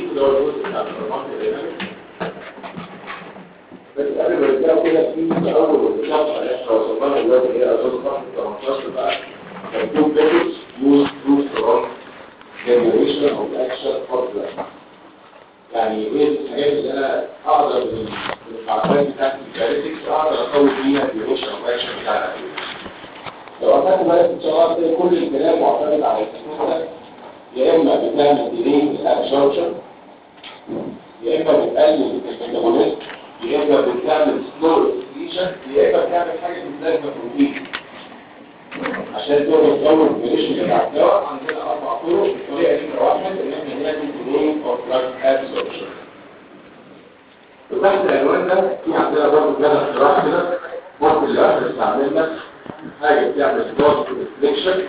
اللي هو الجزء بتاع الفارماكوداينامكس بس قبل ما نبدأ كده في أول شرط اللي احنا وصلنا لها دلوقتي هي أظن صفحة 18 بقى مكتوب methods used to prolong generation of action formula يعني ايه الحاجات اللي انا اقدر من المعلومات بتاعت الكاريتكس اقدر اطور بيها الديوريشن اوف اكشن بتاع الادويه لو اخدت بالك ان شاء الله هتلاقي كل الكلام معتمد على التكنيك ده يا اما بتعمل ديلي الابسوربشن يا اما بتقلل الميتابوليزم يا اما بتعمل سلو اكسكريشن يا اما بتعمل حاجه بتزود بروتين عشان تقدر تطور الديوريشن بتاع الدواء عندنا اربع طرق الطريقه نمره واحد ان احنا نعمل ديلي اوف دراج ابسوربشن وتحت العنوان ده في عندنا برضه كده اختراع كده ممكن الاخر استعملنا حاجه بتعمل دوز ريستريكشن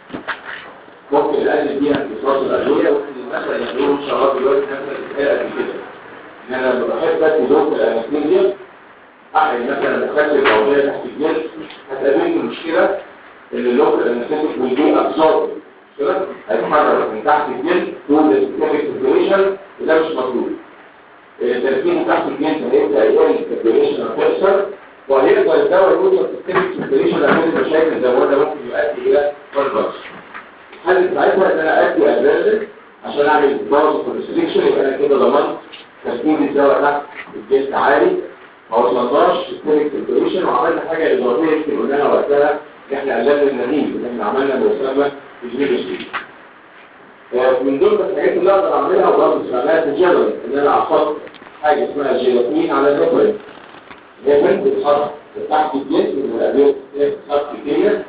ممكن نقلل بيها انتصاص الادويه ممكن مثلا يعملوا ان شاء الله دلوقتي مثلا الحقيقه قبل كده ان انا لما بحب ادي دوز الانستيزيا احيي مثلا مخدر موضوعيه تحت الجلد هتقابلني المشكله ان اللوك الانستيزيك ويجي ابسورب كده هيتحرك من تحت الجلد طول السيستميك سيركيوليشن وده مش مطلوب تركيبه تحت الجلد هيبدا يقل السيركيوليشن هتكسر وهيقدر الدواء يوصل سيستميك سيركيوليشن لان المشاكل زي ما قلنا ممكن يؤدي الى كونفرس الحل بتاعتها ان انا ادي ادرينالين عشان اعمل باوز كونستريكشن يبقى انا كده ضمنت تركيب الدواء تحت الجلد عالي ما وصلناش سيستميك سيركيوليشن وعملنا حاجه اضافيه يمكن قلناها وقتها ان احنا قللنا النهيج ان احنا عملنا ما يسمى الجينوسيد من ضمن الحاجات اللي اقدر اعملها وبرضه استعملها في الجدول ان انا احط حاجه اسمها جيلاتين على الهيبرين الهيبرين بيتحط تحت الجسم من الادويه بتتحط كتير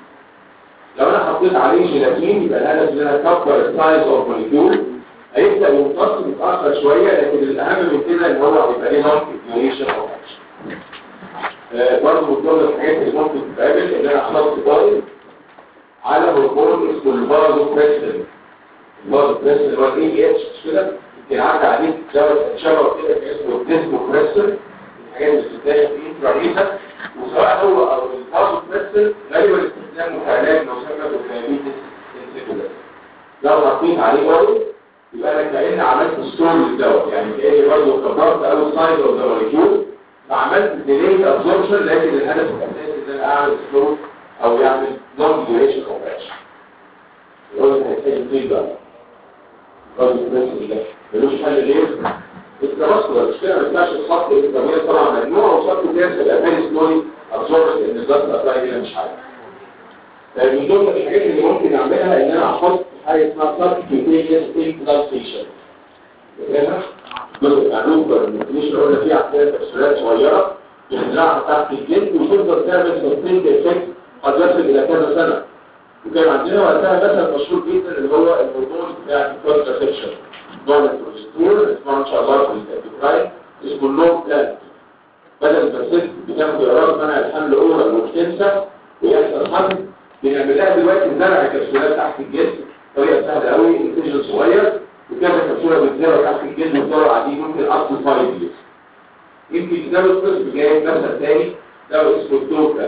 لو انا حطيت عليه جيلاتين يبقى الهدف ان انا اكبر السايز اوف موليكيول هيبدا يمتص متاخر شويه لكن الاهم من كده ان هو هيبقى ليه لونج ديوريشن اوف اكشن برضه من ضمن الحاجات اللي ممكن تتقابل ان انا احط بايل على هرمون اسمه البازوبريسين البازوبريسين اللي هو الاي اتش كده يمكن عدى عليه شبه كده اسمه الديسموبريسين الحاجات اللي بتتلاقي في انتراريتا وسواء هو او البازوبريسين غالبا استخدامه كعلاج لو سمى بالدايابيتس انسيكولاس لو حطيت عليه برضه يبقى انا كاني عملت ستور للدواء يعني كاني برضه كبرت قوي السايز اوف ذا موليكيول فعملت ديلي ابزوربشن لكن الهدف الاساسي ان انا اعمل ستور او يعمل لونج ديوريشن اوف اكشن يقول لك هيحتاج فيه بقى راجل الناس ده ملوش حل ليه الترسل المشكله ما ينفعش تحط الكميه طبعا مجموعه وصفت كده تبقى فيري سلولي ابزورب لان الضغط ابلاي هنا مش عارف من ضمن الحاجات اللي ممكن اعملها ان انا احط حاجه اسمها سبكيوتينيوس امبلانتيشن هنا جزء معلومه الميكانيشن قلنا فيه عندنا تفسيرات صغيره يزرعها تحت الجلد وتفضل تعمل سستيند افكت قد يصل الى كذا سنه وكان عندنا وقتها مثلا مشهور جدا اللي هو الهرمون بتاع الكونتراسبشن نوع البروجسترون اسمه ان شاء الله في الابيكراين اسمه اللون بلان بدل ما الست بتاخد قرار منع الحمل اورال وبتنسى ويحصل حمل بنعمل لها دلوقتي زرع كبسولات تحت الجسم طريقه سهله قوي انتجن صغير وكذا كبسوله بتزرع تحت الجسم وتدور عليه ممكن اصل فايف يوز يمكن كتاب القسم جايب مثل تاني ده اسمه الدوكا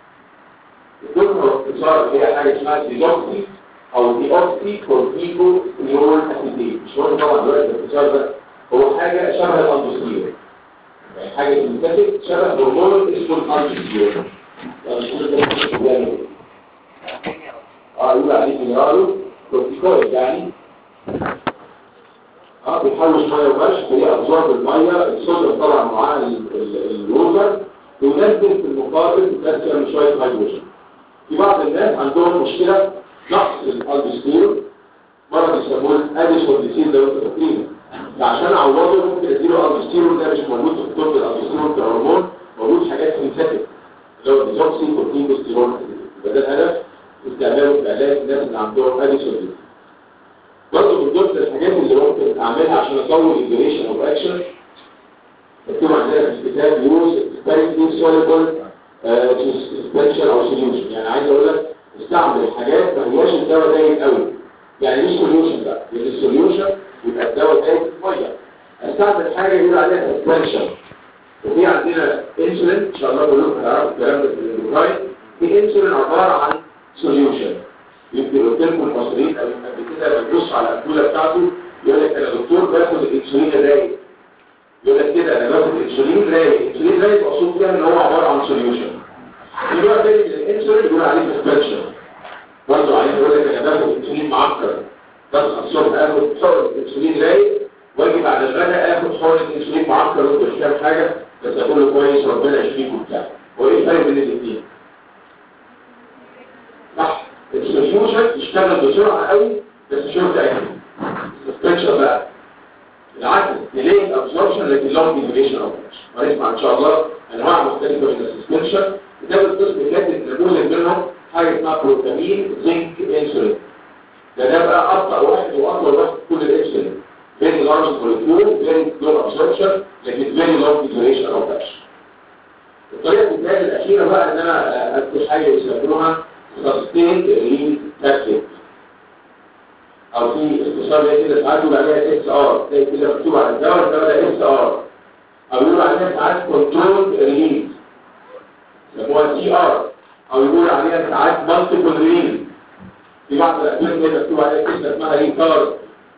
الدوكا هو اختصار هي حاجه اسمها ديلوكسي او دي اوكسي كورتيكو ستيرول اسيديت مش مهم طبعا دلوقتي الاختصار ده هو حاجه شبه الاندوستيرون يعني حاجه سنتيتك شبه هرمون اسمه الاندوستيرون اه يقول عليه مينرالو كورتيكويد يعني اه بيحول ميه وبش هي ابزورب الميه الصوديوم طبعا معاه الووتر وينزل في المقابل بوتاسيوم شويه هيدروجين في بعض الناس عندهم مشكله نقص الالدوستيرون مرض يسموه الاديسون ديسيز لو انتوا فاكرينه فعشان اعوضه ممكن اديله الدوستيرون ده مش موجود في الطب الالدوستيرون كهرمون موجود حاجات سينثيتك اللي هو ديزوكسي كورتيكوستيرون يبقى ده الهدف استعماله في علاج الناس اللي عندهم اديسون ديسيز برضه من ضمن الحاجات اللي ممكن اعملها عشان اطول الديوريشن اوف اكشن مكتوب عندنا في الكتاب يوز سبيريتلي سوليبل سسبنشن او سوليوشن يعني عايز اقول لك استعمل حاجات ما هياش الدواء دايب قوي يعني مش سوليوشن بقى لان السوليوشن يبقى الدواء دايب في الميه استعمل حاجه يقول عليها سسبنشن وفي عندنا انسولين ان شاء الله بقول لكم هتعرفوا الكلام ده في الاندوكراين في انسولين عباره عن سوليوشن يمكن قلت لكم المصريين قبل كده بتبص على الأدوية بتاعته يقول لك انا دكتور باخد الانسولين الرايق يقول لك كده انا باخد انسولين رايق الانسولين رايق مقصود فيها ان هو عباره عن سوليوشن في نوع تاني من الانسولين بيقول عليه سسبنشن برضه عايز اقول لك انا باخد انسولين معكر بصحى الصبح اخد حقن انسولين رايق واجي بعد الغداء اخد حقن انسولين معكر وانت مش فاهم حاجه بس اقول له كويس ربنا يشفيك وبتاع هو ايه الفرق بين الاثنين؟ صح السوليوشن يشتغل بسرعه قوي بس شورت اكل السسبنشن بقى العكس ديلي ابزوربشن لكن لونج ديوريشن ابزوربشن هنسمع ان شاء الله انواع مختلفه من السسبنشن كتاب القسم كاتب نموذج منهم حاجه اسمها بروتامين زنك انسولين ده ده بقى ابطا واحد واطول واحد في كل الانسولين فيري لارج مولكيول فيري لو ابزوربشن لكن فيري لونج ديوريشن ابزوربشن الطريقه الثانيه الاخيره بقى ان انا اكتب حاجه يسموها سستيند ريد تاكتيك او في اختصار زي كده ساعات يقول عليها اس ار زي كده مكتوب على الدواء الدواء ده اس ار او يقول عليها ساعات كنترول ريليز يسموها سي ار او يقول عليها ساعات مالتيبل ريليز في بعض الادويه كده مكتوب عليها كلمه اسمها ريكارد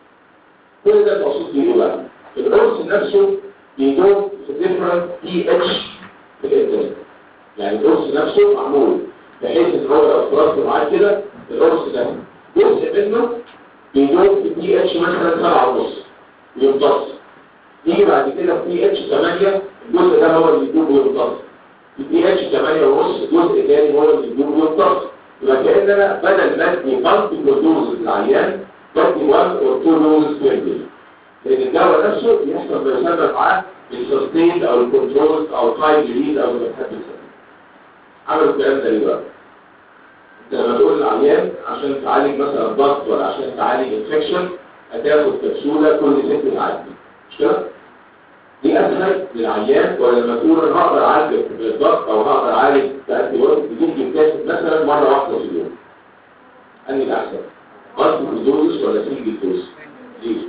كل ده المقصود بيه بقى القرص نفسه بيدوم في ديفرنت بي اتش في الانترنت يعني القرص نفسه معمول بحيث ان هو لو افترضت معاه كده القرص ده جزء منه بيدوم في بي اتش مثلا 7 ونص ويمتص يجي بعد كده في بي اتش 8 الجزء ده هو اللي بيدوم ويمتص في بي اتش 8 ونص الجزء الثاني هو اللي بيدوم ويمتص يبقى كأن انا بدل ما ادي مالتيبل دوز للعيان بدي 1 اور 2 دوز بير داي لان الدواء نفسه بيحصل ما يسمى معاه بالسستين او الكنترول او تايم ريليز او زي ما تحب تسميه عملوا الكلام ده ليه بقى؟ لما تقول للعيان عشان تعالج مثلا ضغط ولا عشان تعالج انفكشن هتاخد كبسوله كل ست ساعات مش كده؟ دي اسهل للعيان ولا لما تقول انا هقدر اعالج بالضغط او هقدر اعالج بأدي وقت بتيجي بتاخد مثلا مره واحده في اليوم انهي الاحسن؟ مالتيبل دوز ولا سنجل دوز؟ ليه؟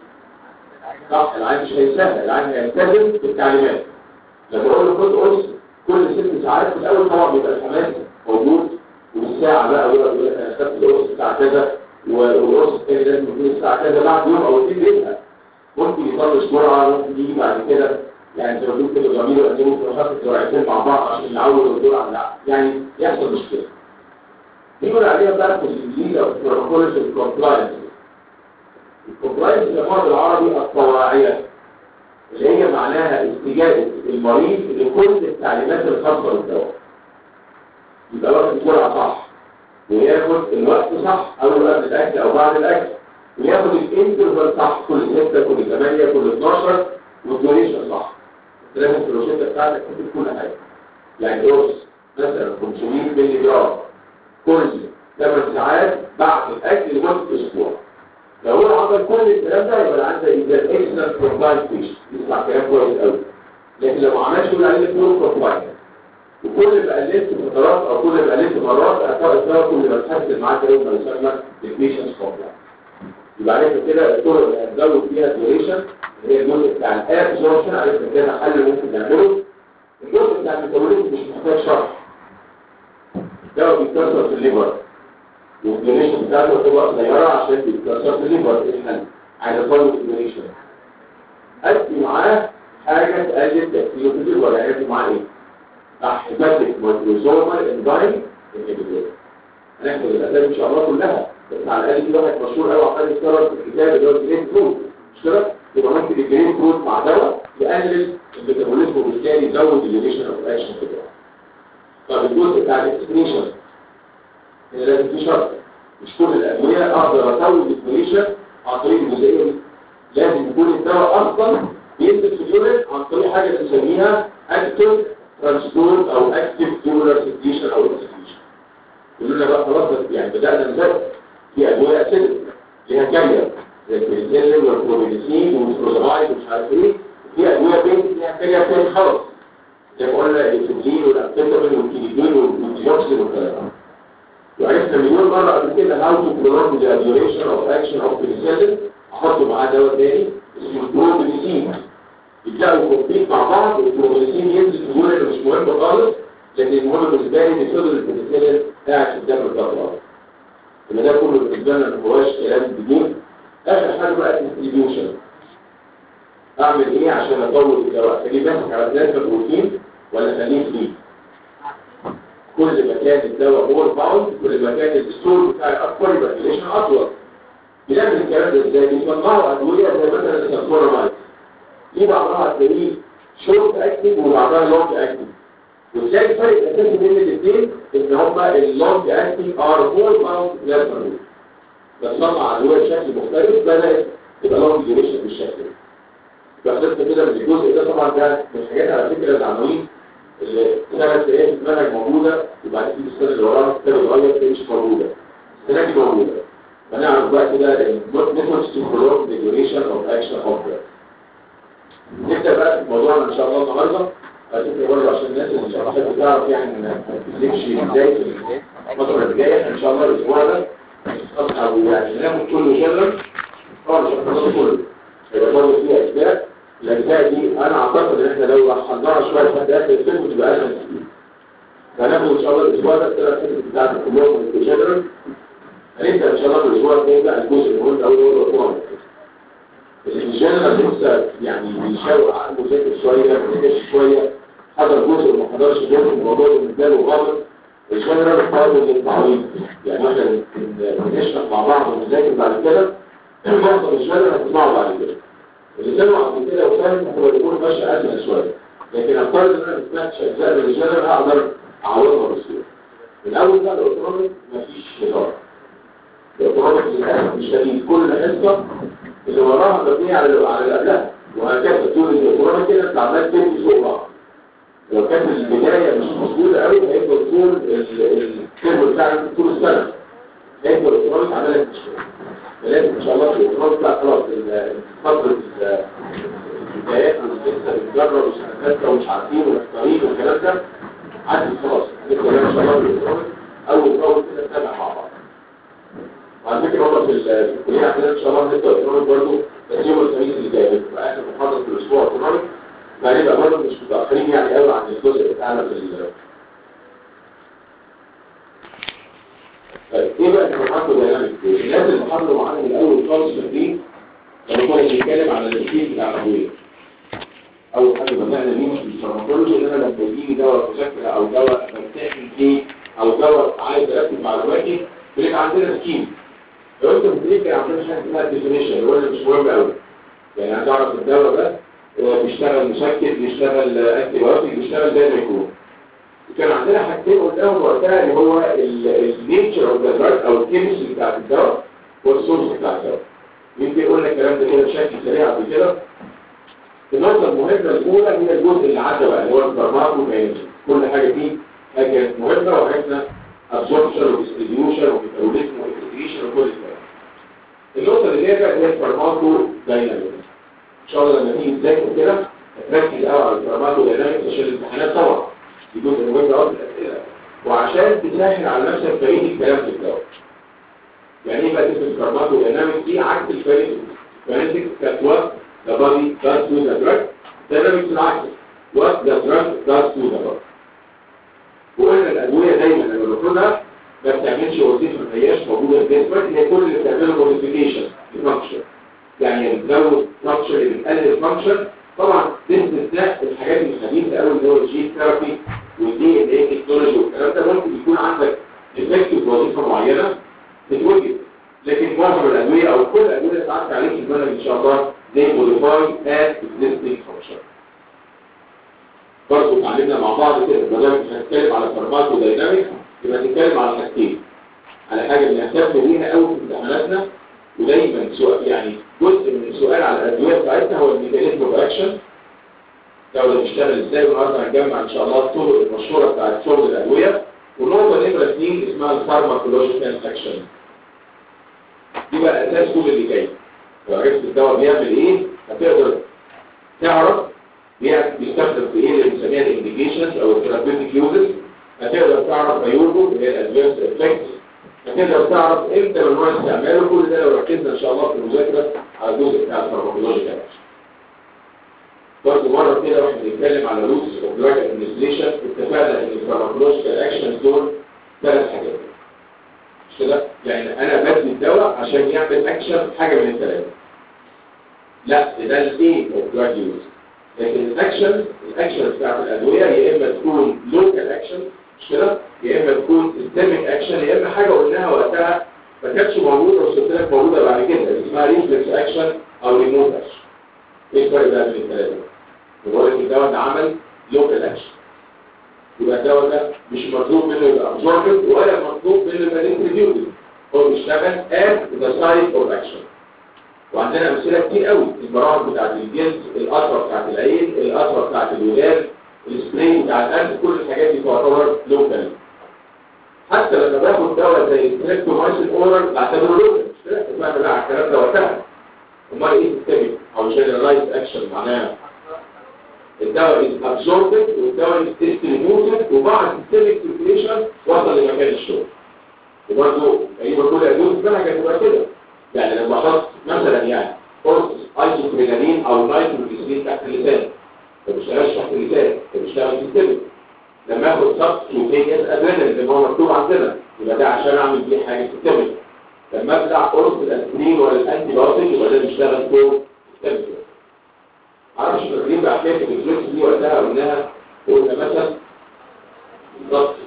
صح العيان مش هيسهل العيان هيلتزم بالتعليمات لما اقول له خد قرص كل ست ساعات في الاول طبعا بيبقى الحماس موجود والساعة بقى يقول لك انا خدت القرص الساعة كذا والقرص الثاني لازم يكون الساعة كذا بعد يوم او اثنين بيزهق ممكن يطلش جرعة ممكن يجي بعد كده يعني زي ما تقول كده ضمير يقدموا في خط جرعتين مع بعض عشان يعودوا الدور على العقل يعني يحصل مشكلة بيقول عليها بقى في الانجليزي او في البروتوكولز الكومبلاينس الكومبلاينس بالمرض بالعربي الطواعية اللي هي معناها استجابة المريض لكل التعليمات الخاصة بالدواء يبقى واخد الجرعة صح وياخد الوقت صح أول قبل الأكل أو بعد الأكل وياخد الانترفال صح كل 6 كل 8 كل 12 والدوريشن صح لازم في الروشتة بتاعتك تكتب كل حاجة يعني قرص مثلا 500 مللي جرام كل 8 ساعات بعد الأكل لمدة أسبوع لو هو عمل كل الكلام ده يبقى عنده إذا اكسلنت كومبلاينس فيش يسمع كلام كويس قوي لكن لو ما عملش يقول عليه بور كومبلاينس وكل ما قللت فترات او كل ما قللت مرات اثار كل ما تحسن معاك يوم ما يسمى البيشنس كومبلاينس يبقى عرفت كده الطرق اللي هتزود فيها الديوريشن اللي هي الجزء بتاع الابزوربشن عرفت كده حل ممكن نعمله الجزء بتاع الميتابوليزم مش محتاج شرح ده بيتكسر في الليفر والديوريشن بتاعته تبقى قصيره عشان بيتكسر في الليفر ايه الحل؟ عايز اطول الديوريشن ادي معاه حاجه تقلل تاثيره في الليفر يعني ادي معاه ايه؟ احبتك مايكروزومال انزايم انهبيتور هناخد الاسباب ان شاء الله كلها بس على الاقل في واحد مشهور قوي عمال يتكرر في الكتاب اللي هو الجرين فروت مش كده؟ يبقى ممكن الجرين فروت مع دواء يقلل الميتابوليزم وبالتالي يزود الليميشن اوف اكشن بتاعه. طب الجزء بتاع الاكسبريشن هنا لازم في شرط مش كل الادويه اقدر اطول الديوريشن عن طريق الجزئيه دي لازم يكون الدواء اصلا بينزل في اليورين عن طريق حاجه بنسميها اكتف ترانسبورت او اكتف تيولر سيكريشن او اكسكريشن يقولوا لنا بقى خلاص يعني بدأنا نزود في ادوية اسيدك ليها كارير زي البنسلين والبروبينيسين والفروزامايد ومش عارف ايه في ادوية بنت ليها كارير تاني خالص زي ما قلنا الانسولين والامفيتامين والكينيدين والديوكسين والكلام ده وعرفنا مليون مرة قبل كده هاو تو برولونج ذا ديوريشن اوف اكشن اوف بنسلين احط معاه دواء تاني اسمه البروبينيسين يتلاقوا كومبيت مع بعض والبروبينيسين ينزل في الجول اللي مش مهم خالص لكن المهم بالنسبه لي ان فضل البنسلين قاعد في الدم الفتره يبقى ده كله بالنسبه لنا ما هواش كلام جديد اخر حاجه بقى الديستريبيوشن اعمل ايه عشان اطول الدواء اخليه ماسك على بلازما بروتين ولا اخليه فري كل ما كان الدواء مور باوند كل ما كان الستور بتاعي اكبر يبقى الريليشن اطول بنعمل الكلام ده ازاي بنصنعوا ادويه زي مثلا السلفورامايد في بعضها هتلاقيه شورت اكتنج وبعضها لونج اكتنج وازاي الفرق الاساسي بين الاثنين ان هما اللونج اكتنج ار مور باوند بلازما بتصنع ادويه بشكل مختلف بدات تبقى لونج ديوريشن بالشكل ده فخدت كده من الجزء ده طبعا ده من الحاجات على فكره العناوين اللي سنه ايه في المنهج موجوده وبعد كده السنه اللي وراها السنه اللي وراها مش موجوده السنه دي موجوده فنعرف بقى كده الميثودز تو prolong the duration of action of drug نبدا بقى في موضوعنا ان شاء الله النهارده هتبقى برضه عشان الناس اللي بتحب تعرف يعني ما تمسكش ازاي في الفتره اللي جايه ان شاء الله الاسبوع ده او يعني ناخد كله جنرال طبعا مش هنخلصه كله هيبقى برضه فيه اجزاء الاجزاء دي انا اعتقد ان احنا لو حضرنا شويه لحد اخر الفيلم تبقى اسهل كتير فهناخد ان شاء الله الاسبوع ده الثلاث حتت بتاعت كلهم في جنرال هنبدا ان شاء الله في الاسبوع الثاني بقى الجزء المهم قوي هو الوقوع الجنرال لسه يعني بيشاور عنده ذاكر شويه ما ذاكرش شويه حضر جزء وما حضرش جزء الموضوع بالنسبه له غلط الجنرال قابل للتعويض يعني احنا بنشرح مع بعض ونذاكر بعد كده معظم الجنرال هتسمعه بعد كده اللي سمعوا قبل كده وفاهم هو يكون ماشي اسهل شويه لكن افترض ان انا ما سمعتش اجزاء من الجنرال هقدر اعوضها بسهوله من اول بقى الاوتونومي مفيش هزار الاوتونومي للاسف مش شديد كل حصه اللي وراها مبنيه على على اللي قبلها وهكذا طول الاوتونومي كده انت عمال تمشي فوق بعض لو كانت البدايه مش مظبوطه قوي هيفضل طول الترم بتاعك طول السنه هيفضل الاوتونومي عماله تشتغل فلازم ان شاء الله في الاوتونومي بتاع خلاص فتره البدايات ولسه بنجرب وسنتات ومش عارفين ومحتارين والكلام ده عدت خلاص نبدا ان شاء الله في الاوتونومي اول باول كده نتابع مع بعض وعلى فكره هم في الكليه عندنا ان شاء الله هنبدا اوتونومي برضه بس يوم الخميس اللي جاي بتبقى اخر محاضره في الاسبوع اوتونومي فهنبقى برضه مش متاخرين يعني قوي عن الجزء بتاعنا في ال طيب ايه بقى المحاضره دايناميك دي؟ الناس اللي حضروا معانا من الاول خالص في الدين لما كنا بنتكلم على التركيز بتاع الادويه اول حاجه بدانا بيه في الفارماكولوجي ان انا لما يجيلي دواء مذاكره او دواء بمتحن فيه او دواء عايز اركب معلوماتي بيبقى عندنا سكيم لو انت بتدرك عندنا حاجه اسمها ديفينيشن اللي هو مش مهم قوي يعني هتعرف الدواء ده بيشتغل مسكن بيشتغل انتي بايوتيك بيشتغل زي ما يكون كان عندنا حاجتين قدامهم وقتها اللي هو النيتشر اوف ذا دراج او الكيمستري بتاع الدواء والسورس بتاع الدواء يمكن قلنا الكلام ده كده بشكل سريع قبل كده النقطة المهمة الأولى هي الجزء اللي عدى بقى اللي هو الفارماكوكاينيزم كل حاجة فيه حاجة كانت مهمة وعرفنا ابسوربشن وديستريبيوشن وميتابوليزم وانتجريشن وكل الكلام النقطة اللي هي بقى هي الفارماكو دايناميكس ان شاء الله لما تيجي تذاكر كده تركز قوي على الفارماكو دايناميكس عشان الامتحانات طبعا دي جزء مهم قوي في الاسئله وعشان تسهل على نفسك بقيه الكلام في الدواء يعني ايه بقى اسم الفارماكو دايناميكس دي عكس الفينيتكس الفينيتكس كانت وات ذا بادي داز تو ذا دراج دايناميكس العكس وات ذا دراج داز تو ذا بادي وقلنا الادويه دايما لما باخدها ما بتعملش وظيفه ما هياش موجوده في الجسم هي كل اللي بتعمله موديفيكيشن لفانكشن يعني بتزود فانكشن اللي بتقلل فانكشن طبعا باستثناء الحاجات الحديثه قوي اللي هو الجين ثيرابي والدي ان اي تكنولوجي والكلام ده ممكن يكون عندك افكتيف وظيفه معينه تتوجد لكن معظم الادويه او كل الادويه اللي اتعرفت عليك في المنهج ان شاء الله زي موديفاي ات اكزيستنج فانكشن برضه اتعلمنا مع بعض كده ما دام هنتكلم على فارماكو داينامكس يبقى نتكلم على حاجتين على حاجه بنهتم بيها قوي في امتحاناتنا ودايما سؤال يعني جزء من السؤال على الادويه بتاعتنا هو الميكانيزم اوف اكشن الدوله بتشتغل ازاي والنهارده هنجمع ان شاء الله الطرق المشهوره بتاعت شغل الادويه والنقطه نمره اثنين اسمها الفارماكولوجيكال اكشن دي بقى اساس كل اللي جاي لو عرفت الدواء بيعمل ايه هتقدر تعرف بيستخدم في ايه اللي بنسميها الانديكيشنز او الثيرابيوتيك يوزز هتقدر تعرف عيوبه اللي هي الادفانس افكتس هتقدر تعرف امتى ممنوع استعماله كل ده لو ركزنا ان شاء الله في المذاكره على الجزء بتاع الفارماكولوجيكال برضه مره كده واحنا بنتكلم على روتس اوف دراج ادمنستريشن اتفقنا ان الفارماكولوجيكال اكشنز دول ثلاث حاجات مش كده؟ يعني انا بدي الدواء عشان يعمل اكشن حاجه من الثلاثه لا ده الايه اوف دراج يوز لكن الاكشن الاكشن بتاعت الادويه يا اما تكون لوكال اكشن مش كده يا اما تكون سيستميك اكشن يا اما حاجه قلناها وقتها ما كانتش موجوده بس قلت لك موجوده بعد كده اسمها ريفلكس اكشن او ريموت اكشن ايه الفرق بقى بين الثلاثه؟ بقول لك الدواء ده عمل لوكال اكشن يبقى الدواء ده مش مطلوب منه يبقى ابزوربد ولا مطلوب منه يبقى ديستريبيوتد هو بيشتغل at the site of action وعندنا امثله كتير قوي المراهم بتاعت الجلد القطره بتاعت العين القطره بتاعت الودان السبراي بتاع القلب كل الحاجات دي تعتبر لوكال حتى لما باخد دواء زي الستريبتومايسين اورال بعتبره لوكال مش كده اتفقنا بقى على الكلام ده وقتها امال ايه سيستميك او جنرالايز اكشن معناها الدواء is absorbed والدواء is distributed وبعد systemic circulation وصل لمكان الشغل وبرضه تقريبا كل الادويه بتاعها كانت تبقى كده يعني لما احط مثلا يعني قرص ايزوبرينالين او نايتروجليسرين تحت اللسان ما بيشتغلش تحت اللسان ده بيشتغل سيستميك لما اخد سبت كيوتينيوس ادرينالين اللي هو مكتوب عندنا يبقى ده عشان اعمل بيه حاجه سيستميك لما ابلع قرص الاسبرين ولا الانتي بايوتيك يبقى ده بيشتغل فوق سيستميك معرفش فاكرين بقى حكايه الريفلكس دي وقتها قلناها قلنا مثلا بالظبط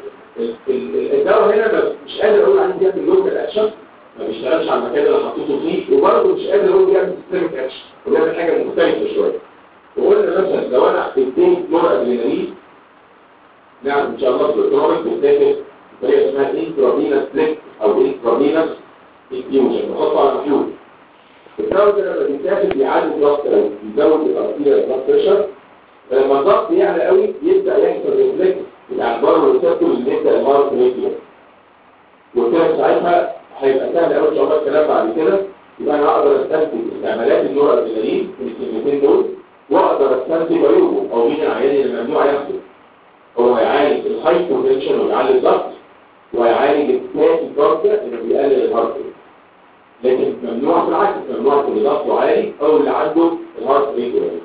الدواء هنا ما- مش قادر اقول عليه بيعمل لوكال اكشن ما بيشتغلش على المكان اللي حطيته فيه وبرضه مش قادر اقول بيعمل سيستميك اكشن وبيعمل حاجه مختلفه شويه وقلنا مثلا لو انا اديت نور ادرينالين نعم ان شاء الله في الاوتونوميك بتتاخد بطريقه اسمها انترافينس تريك او انترافينس انفيوجن بحطه على محلول الدواء ده لما بيتاخد بيعلي الضغط او بيزود الارتيريا الضغط بريشر فلما الضغط يعلى قوي يبدا يحصل ريفلكس بتاع البار والريسبتور اللي يبدا المارك ريديو وكده ساعتها هيبقى سهل قوي ان شاء الله الكلام بعد كده يبقى انا اقدر استنتج استعمالات النور ادرينالين من الكلمتين دول واقدر استنتج عيوبه او مين العيان اللي ممنوع ياخده هو هيعالج الهايبوتنشن ويعالج الضغط وهيعالج التاكي كارديا اللي بيقلل الهارت ريت لكن ممنوع في العكس ممنوع في اللي ضغطه عالي او اللي عنده الهارت ريت قليل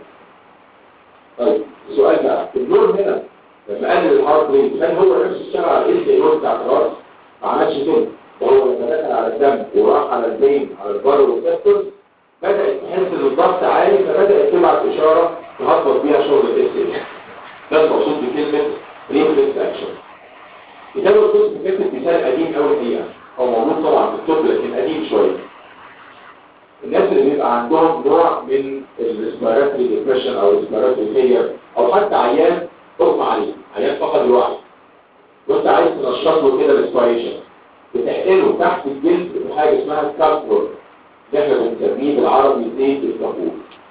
طيب السؤال بقى النور هنا لما قلل الهارت ريت هل هو نفس اشتغل على الاس اي بتاع الراس ما عملش كده وهو لما دخل على الدم وراح على البين على البار والريسبتورز بدات تحس ان الضغط عالي فبدات تبعت اشاره تهبط بيها شغل الاس اي ده المقصود بكلمه ريفلكس اكشن كتاب القدس بيكتب مثال قديم قوي الحقيقه هو موجود طبعا في الطب لكن قديم شويه الناس اللي بيبقى عندهم نوع من الريسبيراتوري ديبريشن او الريسبيراتوري فيلير او حتى عيان اغمى عليه عيان فقد الوعي وانت عايز تنشط له كده الريسبيريشن بتحقنه تحت الجلد بحاجه اسمها الكابور اللي احنا بنسميه بالعربي زيت الكافور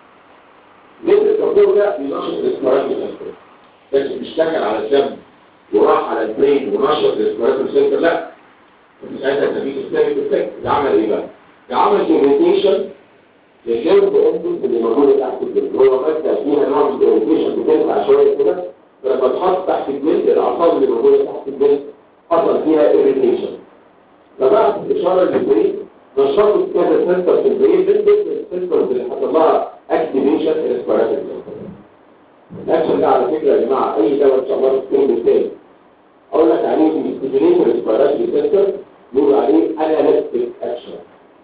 زيت الكافور ده بينشط الريسبيراتوري سنتر بس مش دخل على الدم وراح على البرين ونشط الريسبيراتوري سنتر لا ساعتها تسميه سيستميك افكت ده عمل ايه بقى؟ ده عمل irritation للجلد اندوز اللي موجوده تحت الجلد هو مادة فيها نوع من الاريتيشن بتنفع شويه كده فلما تحط تحت الجلد الاعصاب اللي موجوده تحت الجلد حصل فيها irritation فبعت اشاره للبرين نشطت كذا سنتر في البرين من ضمن السنترز اللي حصل لها اكتيفيشن ريسبيراتوري الاكشن ده على فكره يا جماعه اي دواء ان شاء الله في الترم الثاني اقول لك عليه بيستيميليت ريسبيراتوري سنتر بيقول عليه اناليتيك اكشن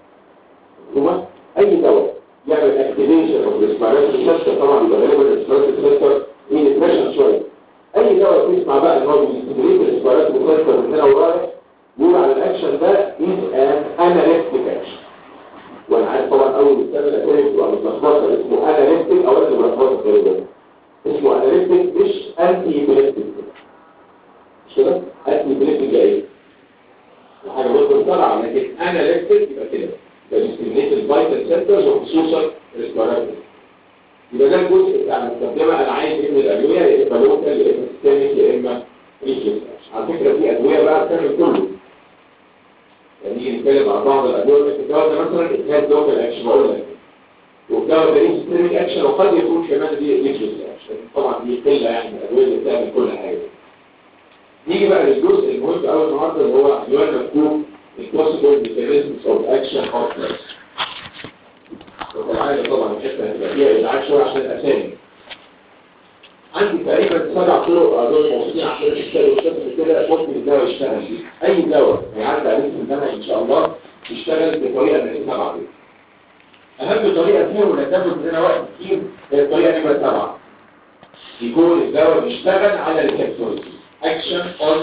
ثم اي دواء يعمل اكتيفيشن اوف ريسبيراتوري سنتر طبعا يبقى غالبا ريسبيراتوري سنتر في ديبريشن شويه اي دواء تسمع بقى ان هو بيستيميليت ريسبيراتوري سنتر من هنا ورايح بيقول على الاكشن ده از ان اناليتيك اكشن وانا عارف طبعا اول السنه الاخيره بتبقى متلخبطه اسمه اناليتيك او انا ملخبطه تقريبا اسمه اناليتيك مش انتي بليتيك مش كده انتي بليتيك ايه حاجه برضه طالعه لكن اناليتيك يبقى كده بيستيميت الفيتال سنترز وخصوصا الريسبيراتوري يبقى ده الجزء بتاع المقدمه انا عايز ايه من الادويه يا اما لوكال يا اما سيستميك يا اما ريجنال على فكره في ادويه بقى بتعمل كله يعني نيجي نتكلم عن بعض الادويه لكن الدواء ده مثلا اتهاد لوكال اكشن بقول لك والدواء ده ليه سيستميك اكشن وقد يكون كمان دي ريجنال اكشن طبعا دي قله يعني من الادويه اللي بتعمل كل حاجه نيجي بقى للجزء المهم قوي النهارده اللي هو عنوان مكتوب البوسيبل ميكانيزمز اوف اكشن اوف دراجز وطبعا طبعا الحته هتبقى فيها ازعاج شويه عشان الاسامي عندي تقريبا سبع طرق دول موجودين عشان الكتاب والكتاب كده ممكن الدواء يشتغل بيه اي دواء هيعدي عليك في المنهج ان شاء الله يشتغل بطريقه من السبعه دي اهم طريقه فيهم اللي هتاخد مننا وقت كتير هي الطريقه نمره سبعه يكون الدواء بيشتغل على الريسبتورز اكشن اون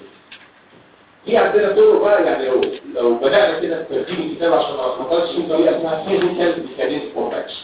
في عندنا طرق بقى يعني لو لو بدانا كده في ترتيب الكتاب عشان ما نخلصش في طريقه اسمها فيزيكال ميكانيزم اوف اكشن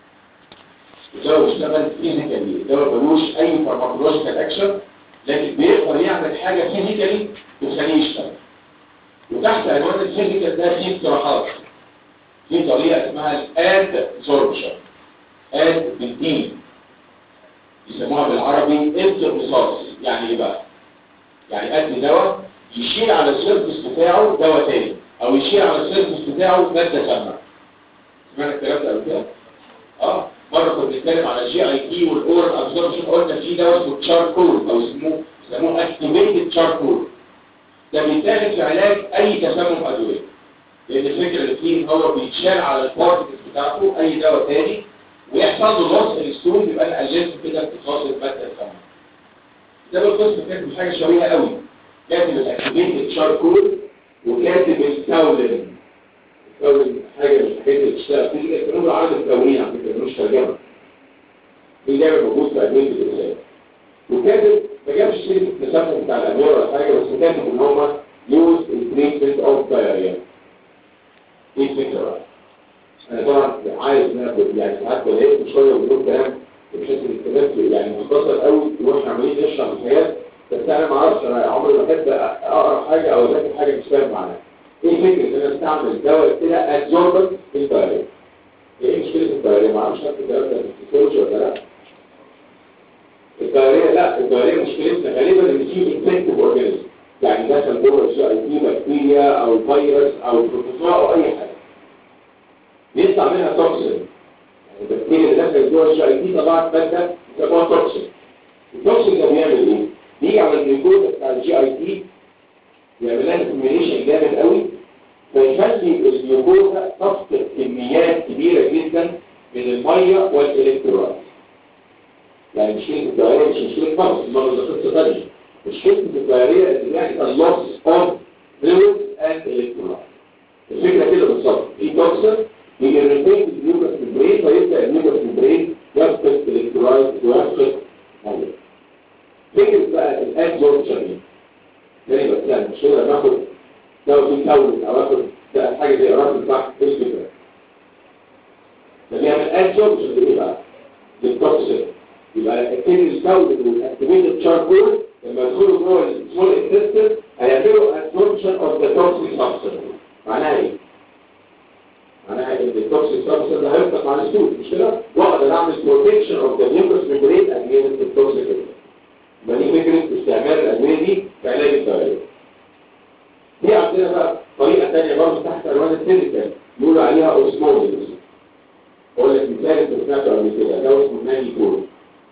الدواء بيشتغل فيزيكالي الدواء ملوش اي فارماكولوجيكال اكشن لكن بيقدر يعمل حاجه فيزيكالي تخليه يشتغل وتحت عنوان الفيزيكال ده في اقتراحات في طريقه اسمها الادزوربشن اد بالدين يسموها بالعربي انترمصاص يعني ايه بقى يعني ادي دواء يشيل على السيرفس بتاعه دواء تاني او يشيل على السيرفس بتاعه ماده سامه سمعنا الكلام ده قبل كده اه مره كنا بنتكلم على الجي اي تي والاورال ابزوربشن قلنا في دواء اسمه تشاركول او اسمه يسموه اكتيفيتد تشاركول ده بيتاخد في علاج اي تسمم ادويه لان الفكره اللي فيه ان هو بيتشال على البارتكلز بتاعته اي دواء تاني ويحصل له لوس الستون يبقى انا قللت كده امتصاص الماده السامه ده بالقسم كاتب حاجه شبيهه قوي كاتب الاكتيفيتد شاركول وكاتب الكاولين الكاولين حاجه من الحاجات اللي بتشتغل في الكلام العربي الكاولين على فكره مش ترجمه دي دايما موجود في ادويه الانسان وكاتب ما جابش سيره التسمم بتاع الادويه ولا حاجه بس كاتب ان هم يوز التريتمنت اوف دايريا ايه الفكره بقى؟ انا طبعا عايز ان انا يعني ساعات بلاقي شويه وبقول كلام بشكل الكلام يعني مختصر قوي واحنا عمالين نشرح الحاجات بس انا ما اعرفش انا عمري ما كنت اقرا حاجه او اذاكر حاجه مش فاهم معناها ايه فكره ان انا استعمل دواء كده ادزوربنت البيولوجي ايه مشكله البيولوجي ما اعرفش حتى الكلام ده في الفسيولوجي ولا لا البيولوجي لا البيولوجي مشكلتنا غالبا ان في انفكتيف اورجانيزم يعني مثلا جوه الجي اي تي بكتيريا او فيروس او بروتوزوا او اي حاجه بيطلع منها توكسين البكتيريا اللي دخلت جوه الجي اي تي طلعت ماده يسموها توكسين التوكسين ده بيعمل ايه؟ بيجي على الجلوكوز بتاع الجي اي تي يعمل لها سيميليشن جامد قوي فيخلي الجلوكوز تفقد كميات كبيره جدا من الميه والالكترولايت يعني مشكله الدوائر مش مشكله فرص المرض ده قصه ثانيه مشكله الدوائريه اللي بيحصل لوس اوف فلويد اند الكترولايت الفكره كده بالظبط في توكسين بيريتيت النيوكليس ممبرين فيبدا النيوكليس ممبرين يفقد الكترولايت ويفقد ميه فكرة بقى الادزوربشن ايه؟ زي بس يعني مش هقدر ناخد لو في كون او اخد بقى حاجه زي راس البحر ايه الفكره؟ ده بيعمل ادزوربشن لايه بقى؟ للتوكسين يبقى الكين الكون والاكتيفيتد تشاركول لما يدخلوا جوه السمول انتستين هيعملوا ادزوربشن اوف ذا توكسيك سبستنس معناها ايه؟ معناها ان التوكسيك سبستنس ده هيفتح مع السود مش كده؟ واقدر اعمل بروتكشن اوف ذا نيوكليس ميمبرين اجينست التوكسيك ما دي فكرة استعمال الأدوية دي في علاج الدوائر دي عندنا بقى طريقة تانية برضه تحت عنوان السيليكال يقولوا عليها اوسموزيس اقول لك مثال انت سمعته قبل كده ده اسمه ناني كور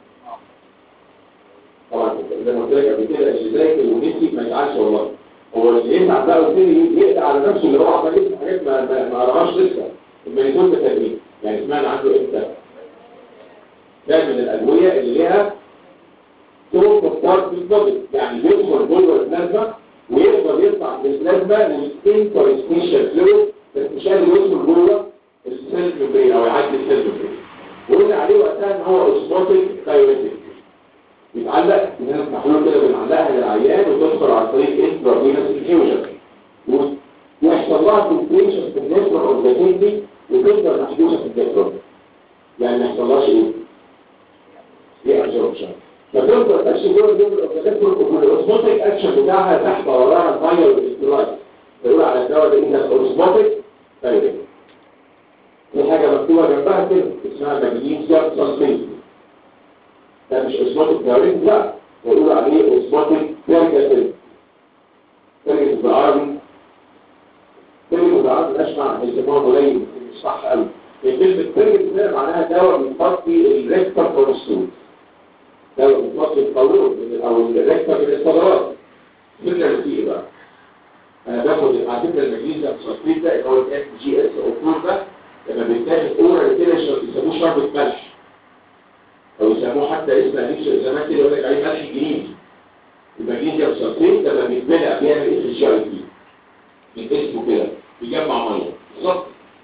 طبعا زي ما قلت لك قبل كده اللي ذاكر ونسي ما يزعلش والله هو اللي يسعى بقى ويبتدي يقلق على نفسه اللي هو عمال يسمع حاجات ما ما ما قراهاش لسه الميزون ده تدريب يعني سمعنا عنده امتى ده من الادويه اللي ليها طرق مختار في الضغط يعني يدخل جوه البلازما ويقدر يطلع من البلازما للانترستيشن فلويد بس مش قادر يدخل جوه السيل ميمبرين او يعدي السيل ميمبرين وقلنا عليه وقتها ان هو اوسموتيك دايوريتيك يتعلق هنا محلول كده بنعلقها للعيان وتدخل عن طريق انترافينوس انفيوجن ويحصل لها كونتريشن في النسبه اوف ذا كيدني وتفضل محبوسه في الدكتور يعني ما يحصلهاش ايه؟ ايه ابزوربشن فتفضل تمشي جوه الجزء الاوكسيداتور والاوسموتيك اكشن بتاعها تحت وراها الميه والاسترولايت بيقول على الدواء ده انها اوسموتيك دايركت في حاجه مكتوبه جنبها كده اسمها مغنيسيوم سلفيت ده مش اوسموتيك دايركت لا بيقولوا عليه اوسموتيك دايركت كلمه بالعربي كلمه بالعربي اشمع يسموها قليل مش صح قوي كلمه كلمه ده معناها دواء بيفضي الريكتر كوليسترول دواء بيفضي القولون او الريكتر من الصدرات الفكره اللي فيه بقى انا باخد على فكره المغنيسيوم سلفيت ده اللي هو الاف جي اس او 4 ده لما بيتاخد اورال كده يسموه شربة ملح او يسموه حتى اسم اديكشن زمان كده يقول لك عليه ملح جديد المغنيسيوم سلفيت لما بيتبلع بيعمل ايه في الجي اي تي من اسمه كده بيجمع ميه بالظبط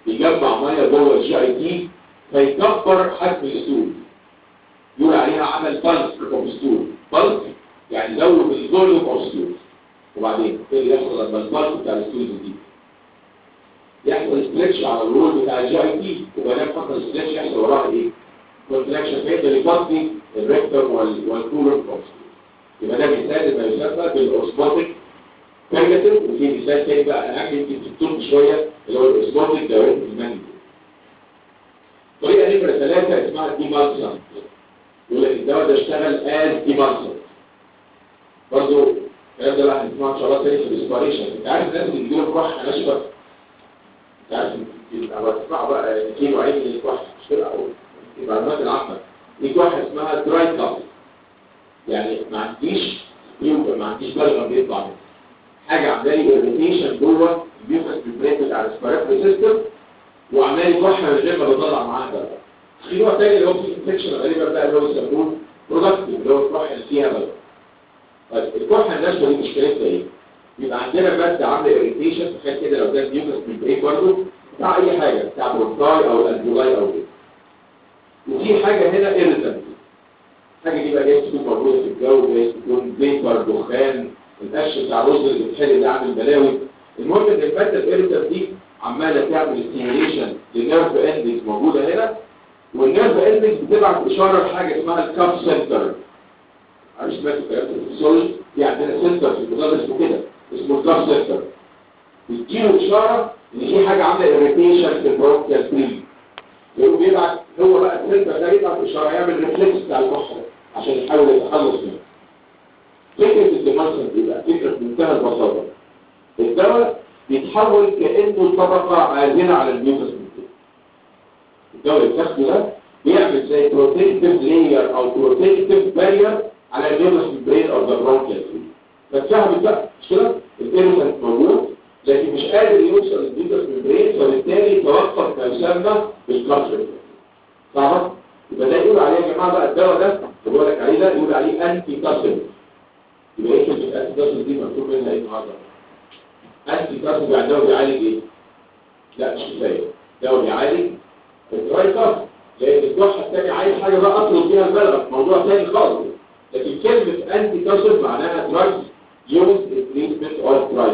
بيجمع ميه جوه الجي اي تي فيكبر حجم الستول يقول عليها عمل بلك اوف ستول بلك يعني زود الفوليوم اوف ستول وبعدين ايه اللي يحصل لما البلك بتاع الستول دي يحصل ستريتش على الرول بتاع الجي اي تي وبعدين حصل ستريتش يحصل وراها ايه؟ كونتراكشن فيقدر يفضي الريكتور والكولر اوف يبقى ده مثال ما يسمى بالاوسموتيك بيرجاتيف وفي مثال تاني بقى اهم يمكن تكتب شويه اللي هو الاوسموتيك دايركت المانجمنت طريقه نمره ثلاثه اسمها ديمالسن يقول لك الدواء ده اشتغل از ديمالسن برضه الكلام ده بقى هنسمعه ان شاء الله تاني في الاسبريشن انت عارف الناس اللي بيجيلهم كحه ناشفه انت عارف لما تسمعوا بقى كيلو عين الكحه مش كده او المعلومات العامه دي كحه اسمها دراي كاف يعني ما عنديش يبقى ما عنديش بلغم بيطلع منها حاجه عامله لي اريتيشن جوه البيوكس بريبريت بتاع الريسبيراتوري سيستم وعامله لي كحه من غير ما بطلع معاها بلغم في نوع تاني اللي هو في انفكشن غالبا بقى اللي هو يسموه برودكتيف اللي هو الكحه اللي فيها بلغم طيب الكحه الناشفه دي مشكلتها ايه؟ بيبقى عندنا ماده عامله اريتيشن تخيل كده لو ده البيوكس بريبريت برضه بتاع اي حاجه بتاع برونكاي او الالفيولاي او كده وفي حاجه هنا ايريتنت حاجه دي بقى جايز تكون موجوده في الجو جايز تكون فيبر دخان القش بتاع الرز اللي بيتحرق ده عامل بلاوي المهم ان الماده الايريتر دي عماله تعمل ستيميليشن لنيرف اندكس موجوده هنا والنيرف اندكس بتبعت اشاره لحاجه اسمها الكاب سنتر عارف سمعت الكلام ده في الفسيولوجي في عندنا سنتر في الدماغ اسمه كده اسمه الكاب سنتر بتجيله اشاره ان في حاجه عامله اريتيشن في البرونكيال تري يقوم بيبعت هو بقى السنتر ده يبعت اشاره يعمل ريفلكس بتاع الكحه عشان يحاول يتخلص منه فكرة الديمارسن دي بقى فكرة بمنتهى البساطة الدواء بيتحول كأنه طبقة عازلة على الميوكس الدواء اللي بتاخده ده بيعمل زي بروتكتيف لاير او بروتكتيف بارير على الميوكس برين او ذا برونكيال فتفهمت بقى مش كده؟ الايريتنت موجود لكن مش قادر يوصل للميوكس برين فبالتالي توقف ما يسمى بالكابسول صعبة؟ يبقى ده يقول عليه يا جماعه بقى الدواء ده اللي بقول لك عليه ده يقول عليه انتي كاسل يبقى ايه كلمه انتي كاسل دي مكتوب منها ايه النهارده انتي كاسل يعني دواء بيعالج ايه لا مش كفايه دواء بيعالج الدراي كاسل لان الجحه الثانيه عايز حاجه بقى اطلب فيها البلغم موضوع ثاني خالص لكن كلمه انتي كاسل معناها دراجز يوز تريتمنت اوف دراي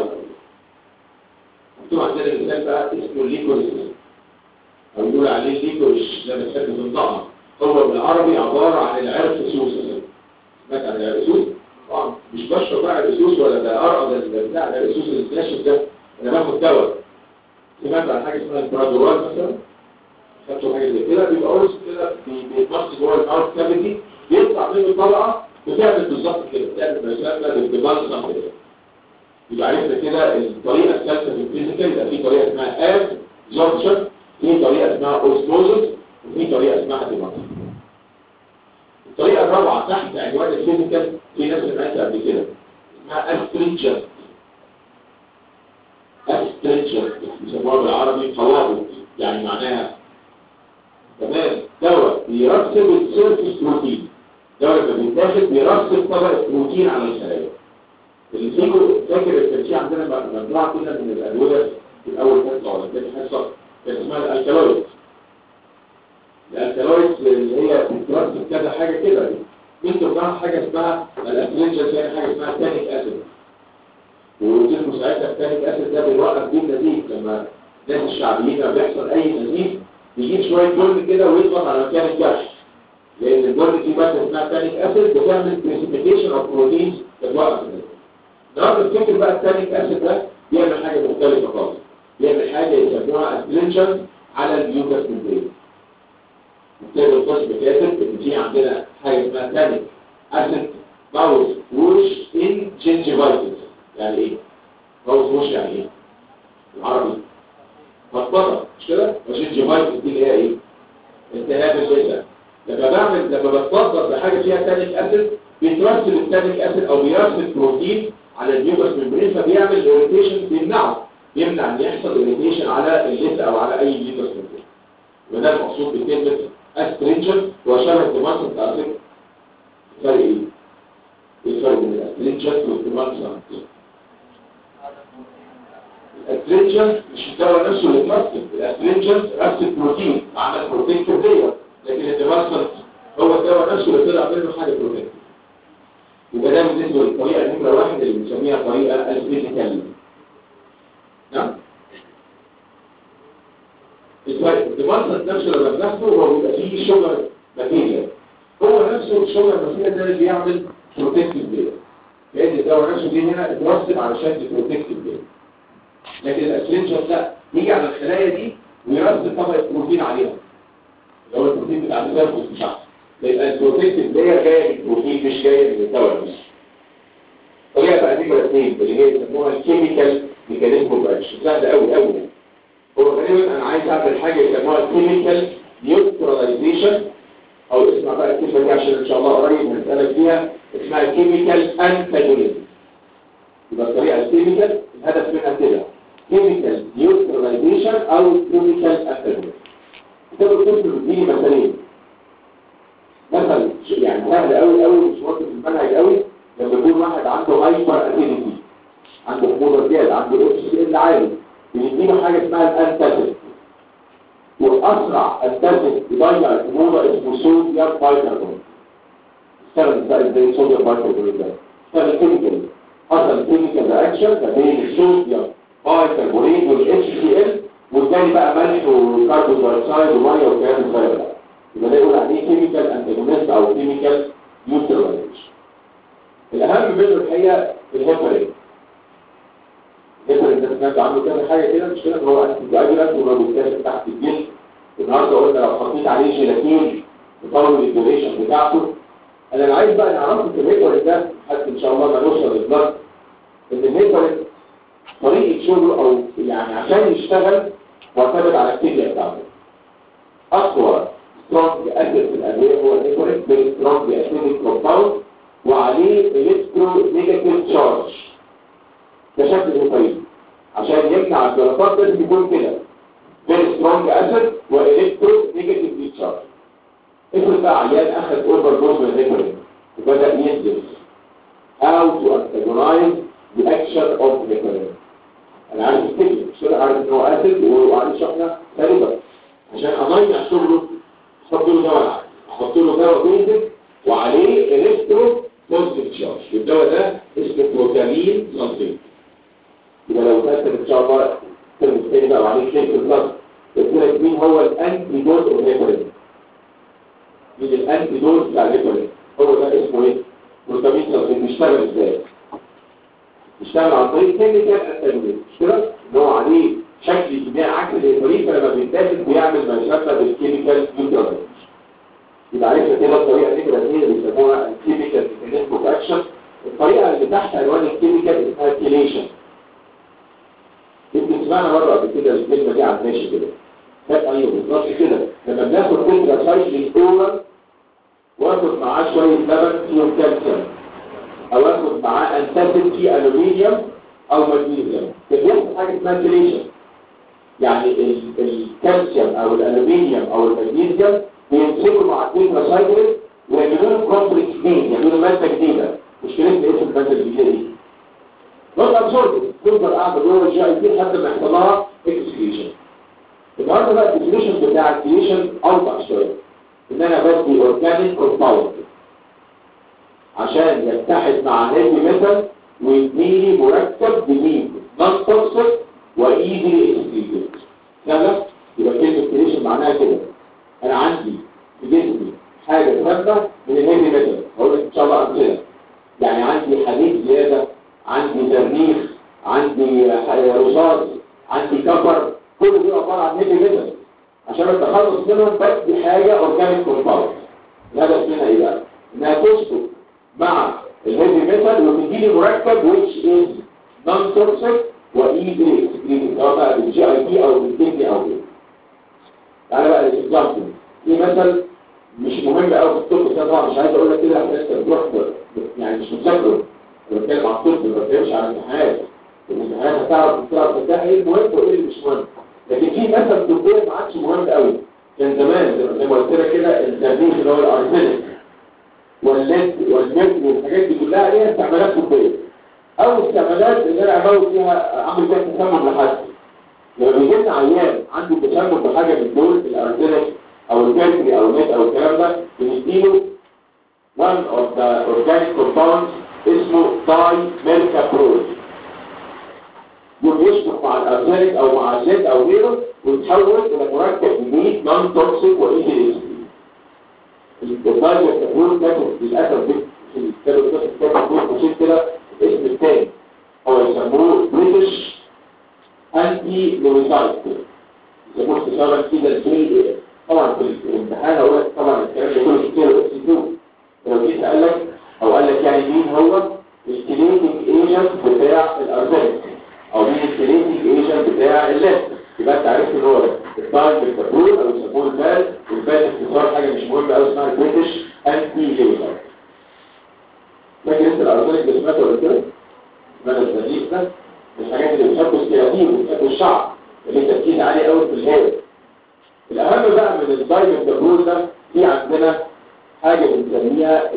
مكتوب عندنا مثال بقى اسمه الليكوريس او يقول عليه الليكوريش زي ما تحب تنطقها هو بالعربي عبارة عن العرق سوس سمعت عن العرقسوس؟ طبعا مش بشرب بقى العرقسوس ولا ده أرقى ده بتاع العرقسوس اللي ناشف ده أنا باخد دواء سمعت عن حاجة اسمها البرادورال مثلا خدتوا حاجة زي كده بيبقى قرص كده بيتمص جوه الماوث كافيتي بيطلع منه طبقة بتعمل بالظبط كده بتعمل ما يسمى بالديمالسم كده يبقى عرفنا كده الطريقة الثالثة في الفيزيكال يبقى في طريقة اسمها اب زورشن في طريقة اسمها اوسموزس وفي طريقة اسمها ديمالسم الطريقة الرابعة تحت عنوان الفيزيكال في ناس سمعتها قبل كده اسمها استريتشر استريتشر بيسموها بالعربي قواضب يعني معناها تمام دواء بيرسب السيرفيس بروتين دواء لما بيتاخد بيرسب طبقة بروتين على الخلايا اللي فيكم فاكر كان في عندنا مجموعة كده من الأدوية في الأول حصة ولا تاني حصة كان اسمها الألكالويد الالكالويدز اللي هي بترسب كذا حاجة كده من ضمنها حاجة اسمها الاسلنجل يعني حاجة اسمها تانيك اسيد ووجود ساعتها التانيك اسيد ده بيوقف بيه النزيف لما الناس الشعبيين لما بيحصل اي نزيف بيجيب شوية بن كده ويضغط على مكان الجرح لان البن دي مادة اسمها تانيك اسيد بتعمل بريسيبيتيشن اوف بروتينز بتوقف النزيف النهارده الفكر بقى التانيك اسيد ده بيعمل حاجة مختلفة خالص بيعمل حاجة يسموها اسلنجل على اليوكاس ممبرين بالتالي القسم كاتب ان في عندنا حاجه اسمها تانيك اسيد باوز ووش ان جنجيفايتس يعني ايه؟ باوز ووش يعني ايه؟ العربي مطبطه مش كده؟ وجنجيفايتس دي اللي هي ايه؟ التهاب اللسان لما بعمل لما بتفضل بحاجه فيها تانيك اسيد بيترسل التانيك اسيد او بيرسل بروتين على النيوكاس ممبرين فبيعمل اورينتيشن بيمنعه بيمنع ان يحصل اورينتيشن على اللثه او على اي نيوكاس ممبرين وده المقصود بكلمه استرينجن هو شبه الدماغ بتاع فكرة الفرق ايه؟ ايه الفرق بين الاسترينجن والدماغ الاسترينجنت مش الدواء نفسه اللي اتمثل الاسترينجنت نفس البروتين عمل بروتكتيف لير لكن الديمارسنت هو الدواء نفسه اللي طلع منه حاجه بروتكتيف يبقى ده بالنسبه للطريقه نمره واحد اللي بنسميها طريقه الفيزيكال نعم الديمارسنت نفسه لما بناخده هو بيبقى فيه شوجر ماتيريال هو نفسه الشوجر ماتيريال ده اللي بيعمل بروتكتيف لير لان الدواء نفسه دي هنا اترسب على شكل بروتكتيف لير لكن الاسلنجر لا يجي على الخلايا دي ويرسب طبقه بروتين عليها اللي هو البروتين بتاع التنفس بتاعها يبقى البروتكتيف لير جايه من البروتين مش جايه من الدواء نفسه طريقه بقى نمره اثنين اللي هي يسموها الكيميكال ميكانيزم اوف اكشن سهله قوي قوي هو غالبا انا عايز اعمل حاجه يسموها كيميكال نيوتراليزيشن او اسمع بقى الكلمه دي عشان ان شاء الله قريب هنسالك فيها اسمها كيميكال انتاجونيزم يبقى الطريقه الكيميكال الهدف منها كده كيميكال نيوتراليزيشن او كيميكال انتاجونيزم كتاب القسم بيديني مثالين مثل يعني سهل قوي قوي مش واضح في المنهج قوي لما يكون واحد عنده هايبر اسيديتي عنده حموضه زياده عنده اتش سي ال عالي بنديله حاجه اسمها الانتاجونيزم واسرع انتاجونيزم يضيع الحموضه اسمه صوديوم بايكربونات اشتغل بقى زي صوديوم بايكربونات ده اشتغل كيميكال حصل كيميكال رياكشن ما بين الصوديوم بايكربونات والاتش سي ال والتاني بقى ملح وكربون دايوكسيد وميه والكلام الصغير ده يبقى ده يقول عليه كيميكال انتاجونيست او كيميكال نيوتراليزيشن الاهم منه الحقيقه الهيبرين الهيبرين ده سمعت عنه كذا حاجه كده مش كده هو انتي كواجولانت وما بيتكسر تحت الجلد النهارده قلنا لو حطيت عليه جيلاتين يطول الديوريشن بتاعته انا اللي عايز بقى نعرفه في الهيبرين ده حتى ان شاء الله ما نوصل للبلد ان الهيبرين طريقه شغله او يعني عشان يشتغل معتمد على الكيمياء بتاعته اقوى سترونج اسيد في الادويه هو الهيبرين سترونج اسيدك كومباوند وعليه الكترو نيجاتيف تشارج ده شكل الهيبرين عشان يمنع الجلطات لازم يكون كده فيري سترونج اسيد والكترو نيجاتيف تشارج افرض بقى عيان اخذ اوفر دوز من الهيبرين وبدا يندرس how to antagonize the action of heparin انا عارف الكلمه مش كده عارف ان هو اسيد وعليه شحنه سالبه عشان اضيع شغله احط له دواء احط له دواء بيزك وعليه الكترو بوزيتيف تشارج الدواء ده اسمه بروتامين سلفيت يبقى لو كانت ان شاء الله الترم الثاني بقى وعليه كلينيكال بلس قلت لك مين هو الانتي دوز اوف هيبرين مين الانتي دوز بتاع الهيبرين هو ده اسمه ايه بروتامين سلفيت بيشتغل ازاي بيشتغل عن طريق كيميكال انتاجونيست مش كده ان هو عليه شكل كيميائي عكس الهيبرين فلما بيتاخد بيعمل ما يشبه بالكيميكال نيوتراليزيشن يبقى عرفنا كده الطريقه دي كده اللي بيسموها الكيميكال ميكانيزم اوف اكشن الطريقه اللي تحت عنوان الكيميكال اسمها كيليشن يمكن سمعنا مره قبل كده الكلمه دي على الماشي كده كانت ايوه بالظبط كده لما بناخد كلمه سايكلين اورال واخد معاه شويه لبن فيهم كالسيوم او اخد معاه انتاسيد فيه الومنيوم او مغنيسيوم بيحصل حاجه اسمها كيليشن يعني الكالسيوم او الالومنيوم او المغنيسيوم بيمسكوا مع التيتراسايكلين ويعملوا له كومبلكس جديد يعملوا ماده جديده مشكلتنا ايه في الماده الجديده دي؟ نوت ابسورد تفضل قاعده جوه الجي اي بي لحد ما يحصل لها اكسكريشن النهارده بقى الديفينيشن بتاع الكريشن اوضح شويه ان انا بدي اورجانيك كومباوند عشان يتحد مع هيفي ميتال ويديني مركب جديد نون توكسيك وايزلي اكسكريتد سهله يبقى كلمه كريشن معناها كده انا عندي في جسمي حاجه سامه من الهيفي ميتال هقول لك ان شاء الله امثله يعني عندي حديد زياده عندي زرنيخ عندي رصاص عندي كفر كل دي عباره عن هيفي ميتال عشان اتخلص منهم بدي حاجه اورجانيك كومباوند الهدف منها ايه بقى؟ انها تسكت مع الهيفي ميتال وتديني مركب which is non toxic وايزلي اكسكريتد سواء بقى بالجي اي بي او بالكدني او غيره تعالى بقى الاكزامبل في مثل مش مهم قوي في الطب ده طبعا مش عايز اقول لك كده عشان انت بتروح يعني مش مذاكره انا بتكلم عن الطب ما بتكلمش عن الامتحانات الامتحانات هتعرف تعرف ده ايه المهم وايه اللي مش مهم لكن في مثل طبي ما عادش مهم قوي كان زمان زي ما قلت لك كده التدريس اللي هو الارسنال والليد والميركوري والحاجات دي كلها ليها استعمالات طبيه او استعمالات اللي انا اموت فيها اعمل فيها تسمم لحد لما بيجي لنا عيان عنده تسمم بحاجه من دول الارزلك او الجلفري او النت او الكلام ده بنديله one of the organic compounds اسمه داي ميركابرول يوم يشبك مع الارزلك او مع الزيت او غيره ويتحول الى مركب جديد نون توكسيك وايزي الداي ميركابرول كاتب للاسف في الكتاب ده كاتب بسيط كده الاسم الثاني هو يسموه بريتش انتي لويزايت يسموه اختصارا كده الكي طبعا في الامتحان اقول لك طبعا الكلام ده كله كتير اس 2 لو جيت قال لك او قال لك يعني مين هو الكليتنج ايجنت بتاع الارزاق او مين الكليتنج ايجنت بتاع الليست يبقى انت عرفت ان هو ده التايم بالكابول او يسموه البال والبال اختصار حاجه مش مهمه قوي اسمها البريتش انتي لويزايت فاكر انت الارزاق اللي سمعته قبل كده؟ مدى الزديق ده الحاجات اللي بتحبوا الكراتين وبتحبوا الشعر اللي تركيز عالي قوي في الهواء الاهم بقى من الدايمنت الرول ده في عندنا حاجه بنسميها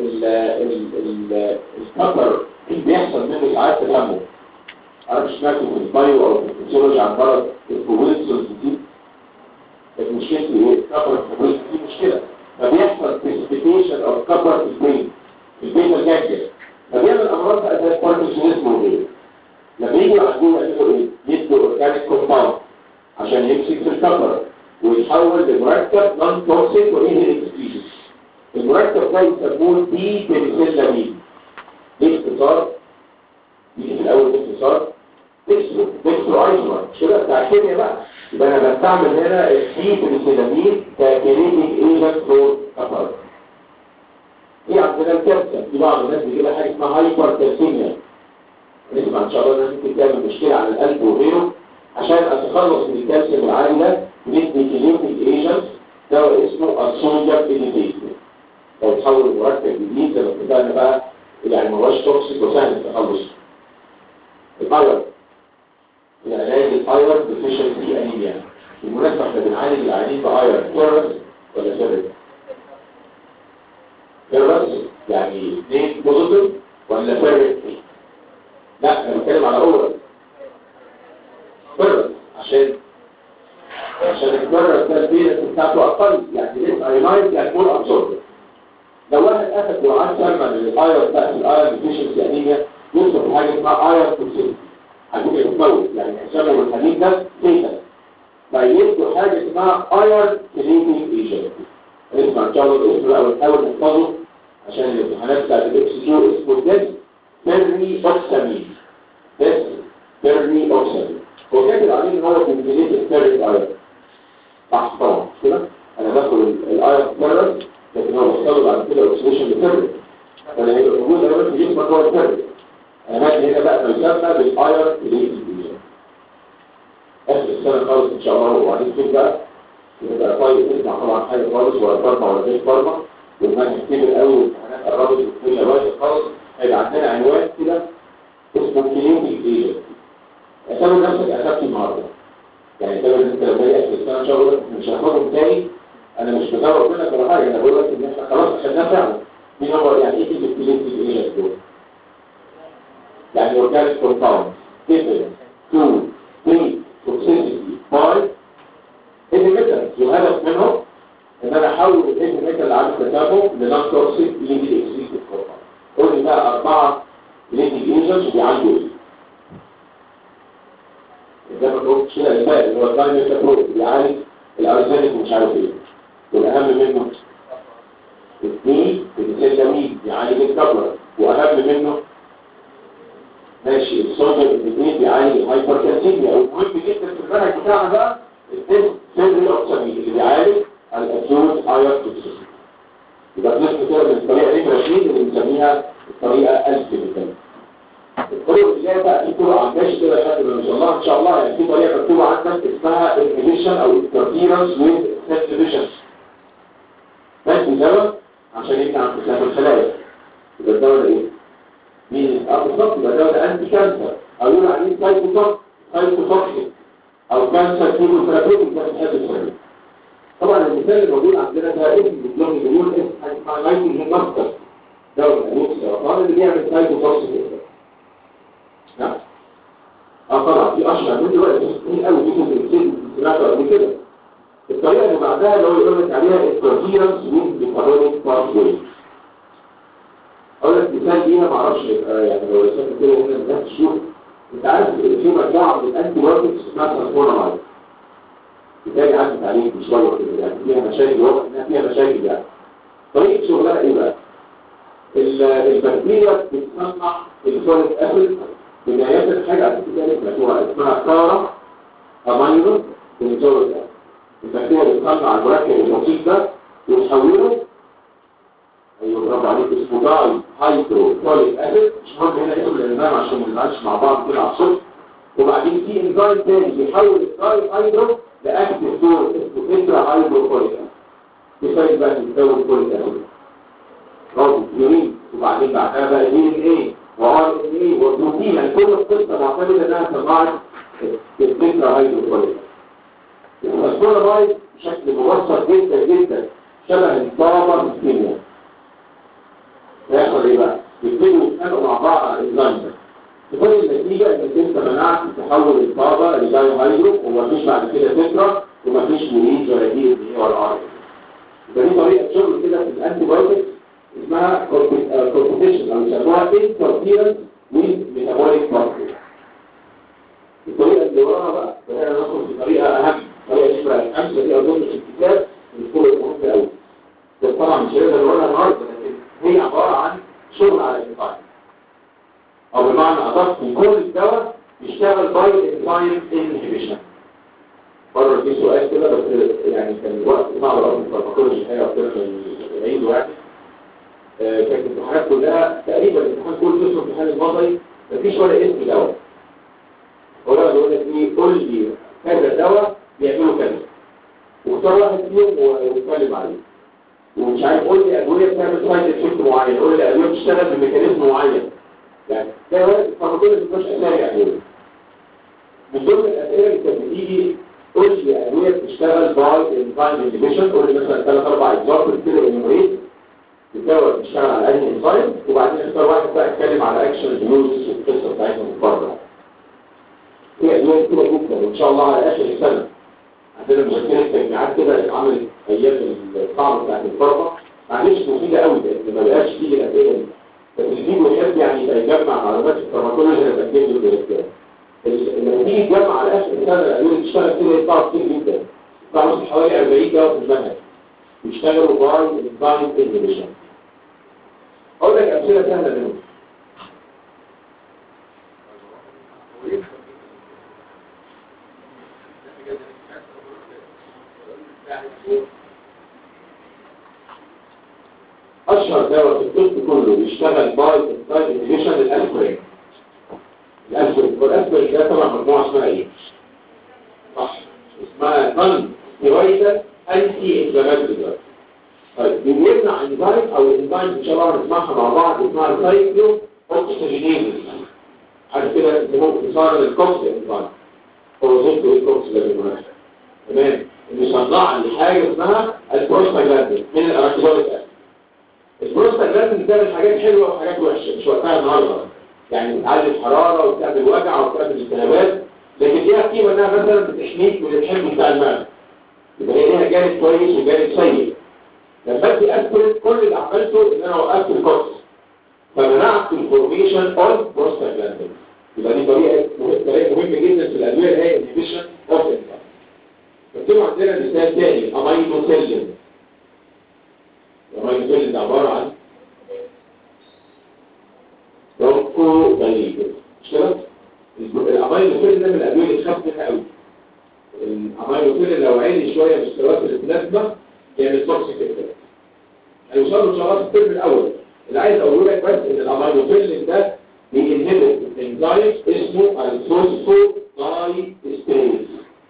الكبر بيحصل منه ساعات تسمم عارف سمعتوا في البايو او في الفسيولوجي عن مرض اسمه ويلسون دي كانت مشكلته ايه؟ الكبر في دي مشكله فبيحصل بريسبيتيشن او كبر في البين في البين الجانجل فبيعمل امراض بقى زي الباركنسونيزم وغيره لما يجوا يعالجوه يعملوا ايه؟ يدوا اورجانيك كومباوند عشان يمسك في الكبر ويتحول لمركب نون توكسيك وايه سبيشيز المركب ده يسموه دي بنسلامين ليه اختصار؟ دي في الاول باختصار ديكسترو ديكسترو ايزومر كده بتاع الكيمياء بقى يبقى انا بستعمل هنا الدي بنسلامين ككريتنج ايجنت فور كبر في عندنا الكالسيوم في بعض الناس بيجي لها حاجه اسمها هايبر كالسيميا نسمع ان شاء الله انها ممكن تعمل مشكله على القلب وغيره عشان اتخلص من الكالسيوم العالي ده ندي كلينيك ايجنت دواء اسمه الصوديوم ايديتيت لو تحول لمركب جديد زي ما اتفقنا بقى يعني ما هوش توكسيك وسهل التخلص الايرون العلاج الايرون ديفيشنسي انيميا بالمناسبه احنا بنعالج العيانين بايرون فيرس ولا فيرس فيرس يعني اثنين بوزيتيف ولا فيرس لا انا بتكلم على اورال فيرس عشان عشان الفيرس ده البيرس بتاعته اقل يعني لسه ايونايز يعني مور ابسورب لو واحد اخذ جرعات سامه من الايرون بتاعت الايرون ديفيشنسي انيميا يوصل لحاجه اسمها ايرون توكسيك على فكره بتموت يعني حسابه الحديد ده فيتال فيدوا حاجه اسمها ايرون كلينيك ايجنت اسمع ان شاء الله الاسم بقى ونحاول نحفظه عشان الامتحانات بتاعت الاكس كيو اسمه ديس بيرني اوكسامين ديس بيرني اوكسامين هو كاتب عليه ان هو بيميليت الفيريك ايرون صح طبعا كده انا باخد الايرون فيرس لكن هو بيحصل بعد كده اوكسيديشن للفيريك فانا هيبقى موجود دايما في جسمك هو الفيريك انا هاجي هنا بقى يسمى بالايرون كلينيك ايجنت اخر السنه خالص ان شاء الله وبعدين كده بقى يبقى طيب تسمع طبعا حاجه خالص ولا فارما ولا غير فارما والمنهج كبر قوي والامتحانات قربت والدنيا بايظه خالص هيبقى عندنا عنوان كده اسمه كلينيك ايجنت اعتبر نفسك اخدت النهارده يعني اعتبر ان انت لو جاي اخر السنه ان شاء الله مش هاخدهم تاني انا مش بدور منك ولا حاجه انا بقول لك ان احنا خلاص اخدناه فعلا مين هو يعني ايه كلمه كلينيك ايجنت دول؟ يعني اورجانيك كومباوند كيفل تو تري توكسيسيتي باي هيفي ميتال والهدف منه ان انا احول الهيفي ميتال اللي عامل تشابه لنون توكسيك ليدي اكسيتيف كومباوند قول لي بقى اربعه ليدي ايجنتس بيعالجوا ايه؟ زي ما قلت كده الباقي اللي هو الدايميتابرول بيعالج الارسنال مش عارف ايه والاهم منه اثنين السلامين بيعالج الكبر واهم منه ماشي الصوديوم الاثنين بيعالج الهايبر كالسيميا والمهم جدا في المنهج بتاعنا بقى التست سيرفي اوكسامين اللي بيعالج الاكيوت اير توكسيسيتي يبقى بنسمي كده من الطريقه نمره 2 اللي بنسميها الطريقه الفيزيكال الطريقه اللي جايه بقى في طرق عم ماشي كده لحد ما نوصل لها ان شاء الله يعني في طريقه مكتوبه عندك اسمها انهبيشن او انترفيرنس ويز سنسيفيشن بس سبب عشان يمنع انقسام الخلايا يبقى الدواء ده ايه؟ مين اه بالظبط يبقى الدواء ده انتي كانسر او يقول عليه سايكوتوكسيك سايكوتوكسيك او كانسر كيموثيرابيوتيك ده بتحب السبب طبعا المثال اللي موجود عندنا ده اسم بيطلق مليون اسم حاجه اسمها لايكين هيماستر دواء الانوكس السرطان اللي بيعمل سايكوتوكسيك معرفش نعمل دلوقتي بس كتير قوي فيديو الانسان سمعته قبل كده الطريقه اللي بعدها اللي هو يقول لك عليها الكونفيرنس ويز بيكارونيك باثوي اقول لك مثال ليها معرفش يبقى يعني لو رسمت كده هنا الناس تشوف انت عارف في مجموعه من الانتي بايوتكس اسمها ترانسفورمايد بتاعي عدت عليك بشويه كده يعني فيها مشاكل واضح انها فيها مشاكل يعني طريقه شغلها ايه بقى؟ البكتيريا بتصنع الفوليك اسيد بنهايات حاجه اساسيه مشهوره اسمها كارا امينو بنزول البكتيريا بتصنع المركب البسيط ده وتحوله ايوه برافو عليك اسمه داي هايدرو فوليك اسيد مش مهم هنا اسم الانزيم عشان ما نزعلش مع بعض كده على الصبح وبعدين في انزيم تاني بيحول الداي هايدرو لاكتف دور اسمه انترا هايدرو فوليك اسيد بيساعد بقى تتكون فوليك اسيد برافو يورين وبعدين بعدها بقى دي ان ايه وار ان ايه وبروتين يعني كل القصه معتمده انها صناعه الانترا هايدرو فوليك الفوسفورايد بشكل مبسط جدا جدا شبه البابا في الكيمياء هيحصل ايه بقى؟ يبتدوا يتخانقوا مع بعض على الانزيم ده تكون النتيجه انك انت منعت تحول البابا لدايو هايدرو ومفيش بعد كده فكره ومفيش مريض ولا دي ان ايه ولا ار يبقى دي طريقه شغل كده في الانتي بايوتكس اسمها كومبيتيشن او يسموها انترفيرنس ويز ميتابوليك باثوي الطريقه اللي وراها بقى بدأنا ندخل في طريقه اهم طريقه نمره الخمسه دي اظن في الكتاب الكل مهم قوي بس طبعا مش هنقدر نقولها النهارده لكن هي عباره عن شغل على الانزيم او بمعنى ادق كل الدواء بيشتغل باي انزيم انهبيشن بره في سؤال كده بس يعني كان الوقت صعب قوي في الفارماكولوجي الحقيقه وكده كان العيد واحد كانت الامتحانات كلها تقريبا الامتحان كله اسمه امتحان النظري مفيش ولا اسم دواء ولا بيقول لك ايه قول لي كذا دواء بيعملوا كذا واختار واحد فيهم واتكلم عليه ومش عارف قول لي ادويه بتعمل سايد افكت معين قول لي ادويه بتشتغل بميكانيزم معين يعني ده الفارماكولوجي مش اسامي يعني من ضمن الاسئله اللي كانت بتيجي قول لي ادويه بتشتغل باي انزيم انهبيشن قول لي مثلا ثلاث اربع اكزامبل كده انيموريت الدواء بيشتغل على انهي انزيم وبعدين اختار واحد بقى اتكلم على اكشن يوز والقصه بتاعتهم بره في ادويه كتيره جدا وان شاء الله على اخر السنه عندنا مشكله تجميعات كده اتعملت ايام الصعب بتاعت الفرقه معلش مفيده قوي لان ما بقاش تيجي الاسئله دي بس الفيديو يحب يعني يبقى يجمع معلومات الفارماكولوجي اللي بتقدم له الكلام لما تيجي تجمع على اخر السنه الادويه تشتغل كده يطلع كتير جدا يطلع مثلا حوالي 40 دواء في المنهج بيشتغلوا باي انزايم انهبيشن اقول لك امثله سهله منهم اشهر دواء في الطب كله بيشتغل باي انزايم انهبيشن الاسبرين الاسبرين والاسبرين ده طبعا مجموعه اسمها ايه صح اسمها نون ستيرويدال انتي انفلاماتوري دراج طيب بيمنع انزيم او الانزيم ان شاء الله هنسمعها مع بعض اسمها سايكلو اوكسجينيز عارف كده اسمه اختصار للكوكس انزيم بروزيكتو الكوكس ده بالمناسبه تمام اللي صنع لحاجه اسمها البروستاجلاندين من الاراكيدونيك اسيد البروستاجلاندين بتعمل حاجات حلوه وحاجات وحشه مش وقتها النهارده يعني بتعلي الحراره وبتعمل وجع وبتعمل التهابات لكن ليها قيمه انها مثلا بتحميك من الحمل بتاع المعده يبقى هي ليها جانب كويس وجانب سيء لما ادي اسبرين كل اللي عملته ان انا وقفت الكورس فمنعت الفورميشن اوف بروستاجلاندين يبقى دي طريقه طريقه مهمه جدا في الادويه اللي هي انهبيشن اوف انزيم فبتبقى عندنا مثال تاني امينوسيلين الامينوسيلين ده عباره عن برونكو غليظ مش كده؟ الامينوسيلين ده من الادويه اللي تخاف منها قوي الامينوسيلين لو عالي شويه مستويات البلازما يعمل توكسيك افكت هيوصلوا ان شاء الله في الترم الاول اللي عايز اقوله لك بس ان الامينوفيلين ده بينهبط انزيم اسمه الفوسفو داي ستيز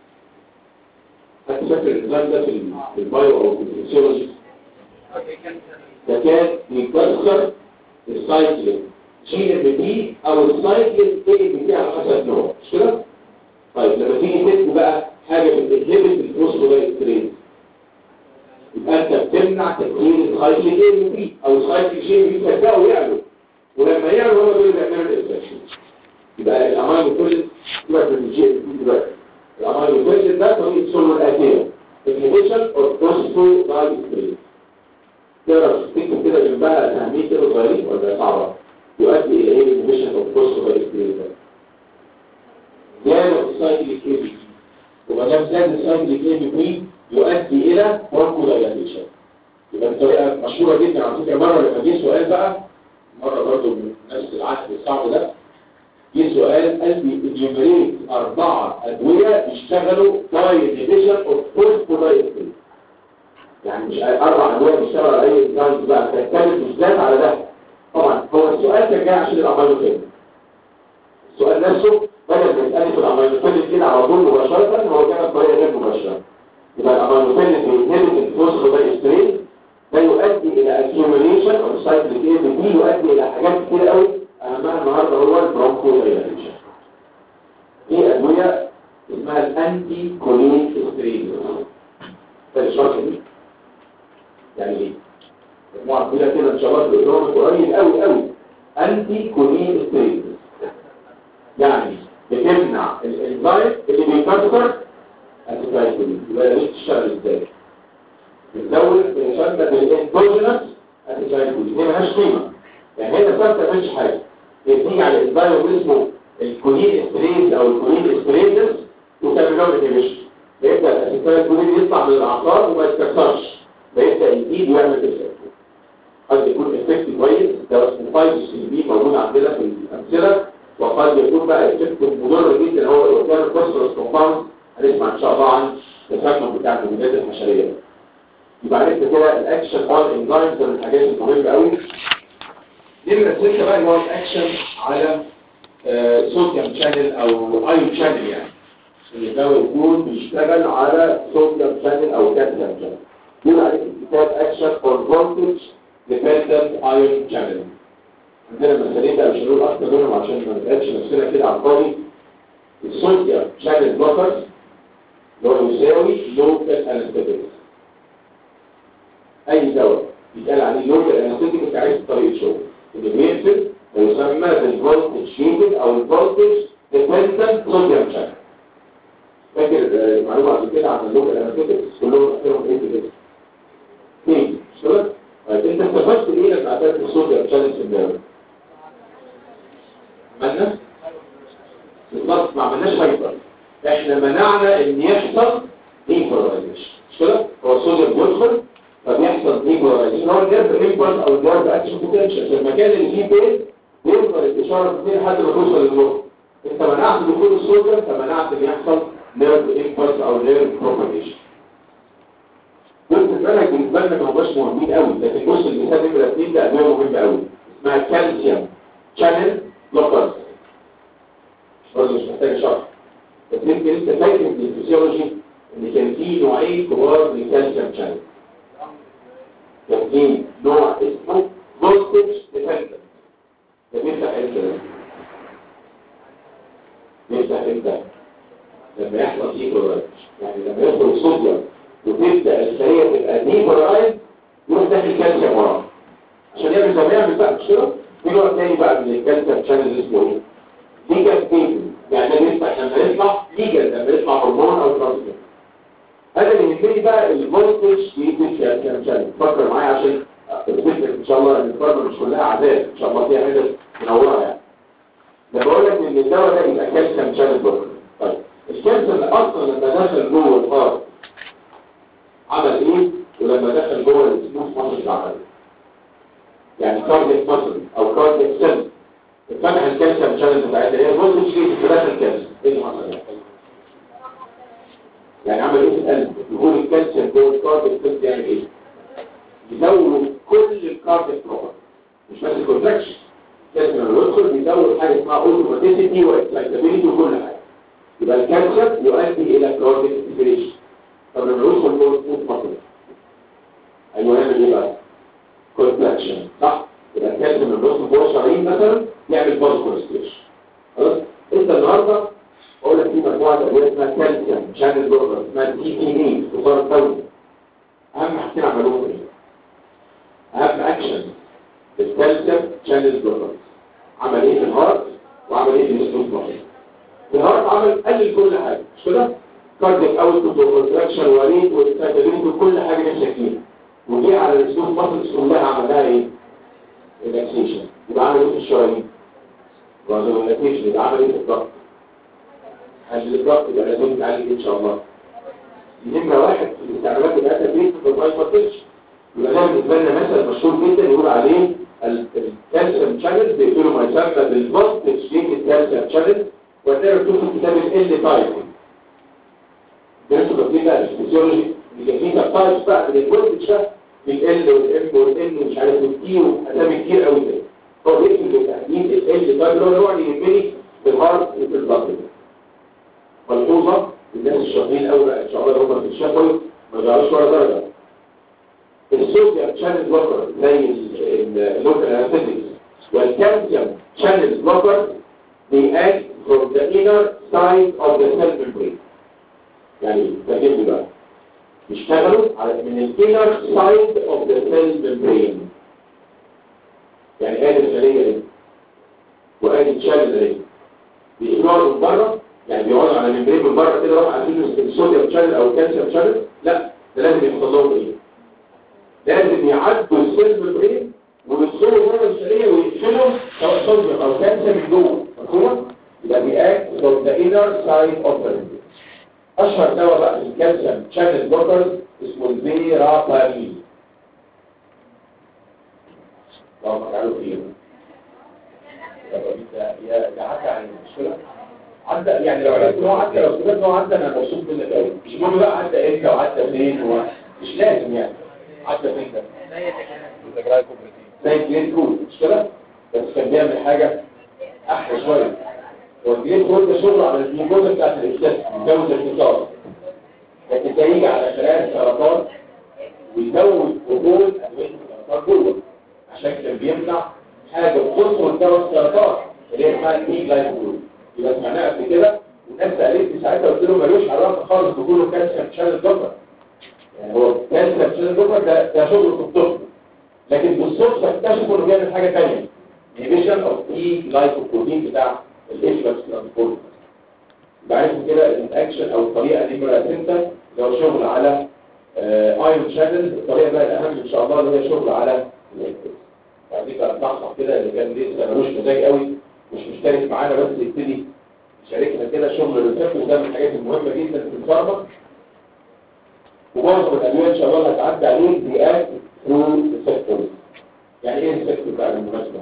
حد فاكر الانزيم ده في البايو او في الفسيولوجي ده كان بيكسر السايكلين جي ام بي او السايكلين اي ام بي على حسب نوع مش كده؟ طيب لما تيجي تكتب بقى حاجه بتنهبط الفوسفو داي ستيز يبقى انت بتمنع تكوين السايكل جي بي او السايكل جي بي تبداوا يعلوا ولما يعلوا هم دول اللي بيعملوا الانفكشن يبقى الامينو كل سيبك من الجي ال بي دلوقتي الامينو كل ده طريقه سلو الاتيه inhibition of phosphodiesterase تقدر تكتب كده جنبها تهميش كده صغيرين ولا صعبه يؤدي الى ايه inhibition of phosphodiesterase زيادة السايكليك اي بي وما دام زاد السايكليك اي بي يؤدي الى برونكودايلاتيشن يبقى بطريقه مشهوره جدا على فكره مره لما جه سؤال بقى مره برضه من نفس العهد الصعب ده جه سؤال قال لي انيوميريت اربعه ادويه يشتغلوا باي انهبيشن اوف فوسفودايستريز يعني مش اربع ادويه بيشتغلوا على اي انزيم بقى بتتكلم بالذات على ده طبعا هو السؤال كان جاي عشان الامينوفيل السؤال نفسه بدل ما يسالني في الامينوفيل كده على طول مباشره هو كان بطريقه غير مباشره يبقى الامينوفيل بينهبت الفوسفودايستريز ده يؤدي الى accumulation of cyclic ATP يؤدي الى حاجات كتير قوي اهمها النهارده هو البرونكودايلاتيشن دي ادويه اسمها الانتي كولين ستريز ده الشرط دي يعني ايه مجموعه كبيره كده ان شاء الله في الاجرام قريب قوي قوي انتي كولين ستريز يعني بتمنع الانزيم اللي بيكسر الاسيتايلكولين يبقى ده بتشتغل ازاي بتزود يسمى بالاندوجينس اسيتايلكولين دي مالهاش قيمه يعني هي نفسها ما بتعملش حاجه هي بتيجي على الانزيم اسمه الكولين استريز او الكولين استريزس وتعمل له انهبيشن يبدا الاسيتايلكولين يطلع من الاعصاب وما يتكسرش فيبدا يزيد ويعمل افكت قد يكون افكت كويس ده اسمه فايز سي بي موجود عندنا في الامثله وقد يكون بقى افكت مضر جدا هو قدام الفوسفورس كومباوند هنسمع ان شاء الله عن التسمم بتاع المبيدات الحشريه يبقى عرفت كده الاكشن اون انزيمز من الحاجات المهمه قوي نمرة ستة بقى اللي هو الاكشن على صوديوم شانل او ايون شانل يعني اللي ده يكون بيشتغل على صوديوم شانل او كالسيوم شانل يقول عليه الكتاب اكشن اون فولتج ديبندنت ايون شانل عندنا مسألين بقى مش هنقول اكتر منهم عشان ما نبقاش نفسنا كده على الفاضي الصوديوم شانل بلوكرز اللي هو يساوي لوكال انستيتيكس اي دواء يتقال عليه لوكال انستيتيك عايز طريقه شغل اللي بيقفل ويسمى بالفولتج شيتنج او الفولتج ديبندنت صوديوم شانل فاكر معلومه قبل كده عن اللوكال انستيتيكس كلهم اخرهم ايه كده اثنين مش كده طيب انت استفدت ايه لما اعتبرت الصوديوم شانل في الدواء عملنا بالظبط ما عملناش هايبر احنا منعنا ان يحصل ديبولايزيشن مش كده هو الصوديوم بيدخل فبيحصل ديبولايزيشن هو الجرب امبلس او الجرب اكشن بوتنشال في المكان اللي فيه بين بيفضل الاشاره فيه لحد ما توصل للنور انت منعت دخول الصوديوم فمنعت ان يحصل نيرف امبلس او نيرف بروباجيشن دول بالك بالنسبه لنا ما هماش مهمين قوي لكن بص المثال نمره اثنين ده ادويه مهمه قوي اسمها كالسيوم شانل بلوكرز برضه مش محتاج شرح بس يمكن انت فاكر من الفسيولوجي ان كان في نوعين كبار من الكالسيوم شانل كان في نوع اسمه فولتج ديبندنت ده بيفتح امتى بيفتح امتى لما يحصل ايكولايز يعني لما يدخل الصوديوم وتبدا الخليه تبقى ديبولايز يروح داخل كالسيوم وراه عشان يعمل زي ما يعمل بقى مش كده في نوع تاني بقى من الكالسيوم شانل اسمه ايه ليجا ستيبل يعني ده بيفتح لما يطلع ليجا لما يطلع هرمون او ترانسميتر هذا اللي يهمني بقى الفولتج يدي كالسيوم شانل فكر معايا عشان تفتكر ان شاء الله ان الفرمه مش كلها عذاب ان شاء الله فيها حاجه منوره يعني لما بقول لك ان الدواء ده يبقى كالسيوم شانل بلوكر طيب الكالسيوم اصلا لما دخل جوه الهارت عمل ايه ولما دخل جوه السموث ماسل عمل يعني كارديك ماسل او كارديك سيل اتفتح الكالسيوم شانل بتاعتها هي الفولتج في داخل الكالسيوم ايه اللي حصل يعني يعني عمل ايه في القلب يقول الكالسيوم جوه الكارديك سيل بيعمل ايه يزود كل الكارديك بروبر مش بس الكونتراكشن الكالسيوم لما يدخل بيزود حاجه اسمها اوتوماتيسيتي واكسايتابيلتي وكل حاجه يبقى الكالسيوم يؤدي الى كارديك انفليشن طب لما يدخل جوه السموث ماسل ايوه يعمل ايه بقى كونتراكشن صح يبقى الكالسيوم لما يدخل جوه الشرايين مثلا يعمل باز كونستريشن خلاص انت النهارده اقول لك في مجموعه ادويه اسمها كالسيوم شانل بلوكر اسمها تي تي دي اختصار الدولي اهم حاجتين عملوهم ايه اهم اكشن الكالسيوم شانل بلوكر عمل ايه في الهارت وعمل ايه في السلوك معين الهارت عمل قلل كل حاجه مش كده كارديك اوتبوت وكونتراكشن وريد والسايتابيليتي وكل حاجه نفسك فيها وجي على السلوك ماسلز كلها عملها ايه ريلاكسيشن يبقى عمل ايه في الشرايين ريلاكسيشن يبقى عمل ايه في الضغط عشان الضغط يبقى لازم يتعالج ان شاء الله نمرة واحد في الاستعمالات بتاعتها في الهايبرتنشن يبقى ده بالنسبه لنا مثل مشهور جدا يقول عليه الكالسيوم شانل بيقولوا ما يسمى بالفولتج لينك الكالسيوم شانل وهتلاقوا مكتوب في كتاب ال تايب درسوا كتير بقى الفسيولوجي اللي فيه تايبس بقى من الفولتج ده ال والام والان ومش عارف والتي واسامي كتير قوي كده هو بيكتب بالتحديد ال تايب اللي هو النوع اللي يهمني في الهارت وفي البلد ملحوظه الناس الشاطرين قوي بقى ان شاء الله هم في الشفوي ما يضيعوش ولا درجه الصوديوم شانل بلوكر زي اللوكال انستيكس والكالسيوم شانل بلوكر they act from the inner side of the cell membrane يعني تجيب بقى بيشتغلوا على من الانر سايد اوف ذا سيل ممبرين يعني ادي الخليه دي وادي الشانل دي بيقعدوا من بره يعني بيقعدوا على الممبرين من بره كده راح عارفين الصوديوم شانل او الكالسيوم شانل لا ده لازم يحصل لهم ايه لازم يعدوا السيل ممبرين ويدخلوا جوه الخليه ويقفلوا سواء صوديوم او كالسيوم من جوه مفهوم يبقى بيأكت from the inner side of the membrane اشهر دواء بقى في الكالسيوم شانل بلوكرز اسمه الفيرابامين اللهم اجعله خير يا يا عدى عن المشكله عدى يعني لو عرفت ان هو عدى لو سمعت ان هو عدى انا مبسوط منك قوي مش مهم بقى عدى امتى وعدى فين و... مش لازم يعني عدى فين ده زي الجليد كود مش كده بس كان بيعمل حاجه احلى شويه هو الجليد كود ده شغل على الجلوكوزا بتاعت الاحساس بيزود الانتصار لكن ده يجي على خلايا السرطان ويزود قبول ادويه السرطان جوه عشان كان بيمنع حاجه بتدخل دواء السرطان اللي هي اسمها البي جلايكول يبقى سمعناها قبل كده والناس سالتني ساعتها قلت لهم ملوش علاقه خالص بكله كالسيوم شانل بلوكر يعني هو كالسيوم شانل بلوكر ده ده شغل في الطب لكن بالصدفه اكتشفوا انه بيعمل حاجه ثانيه انهبيشن اوف اي جلايكوبروتين بتاع الافلكس ترانسبورت يبقى عرفوا كده الاكشن او الطريقه دي مرة سنتر اللي هو شغل على ايون شانل الطريقه بقى الاهم ان شاء الله اللي هي شغل على الالكتريك بعد كده نصح كده اللي كان لسه ملوش مزاج قوي مش مشترك معانا بس يبتدي يشاركنا كده شغل الريسبت وده من الحاجات المهمه جدا في الفارما وبرضه الادويه ان شاء الله اللي هتعدي عليه بيئات ثرو ريسبتورز يعني ايه ريسبتور بقى بالمناسبه؟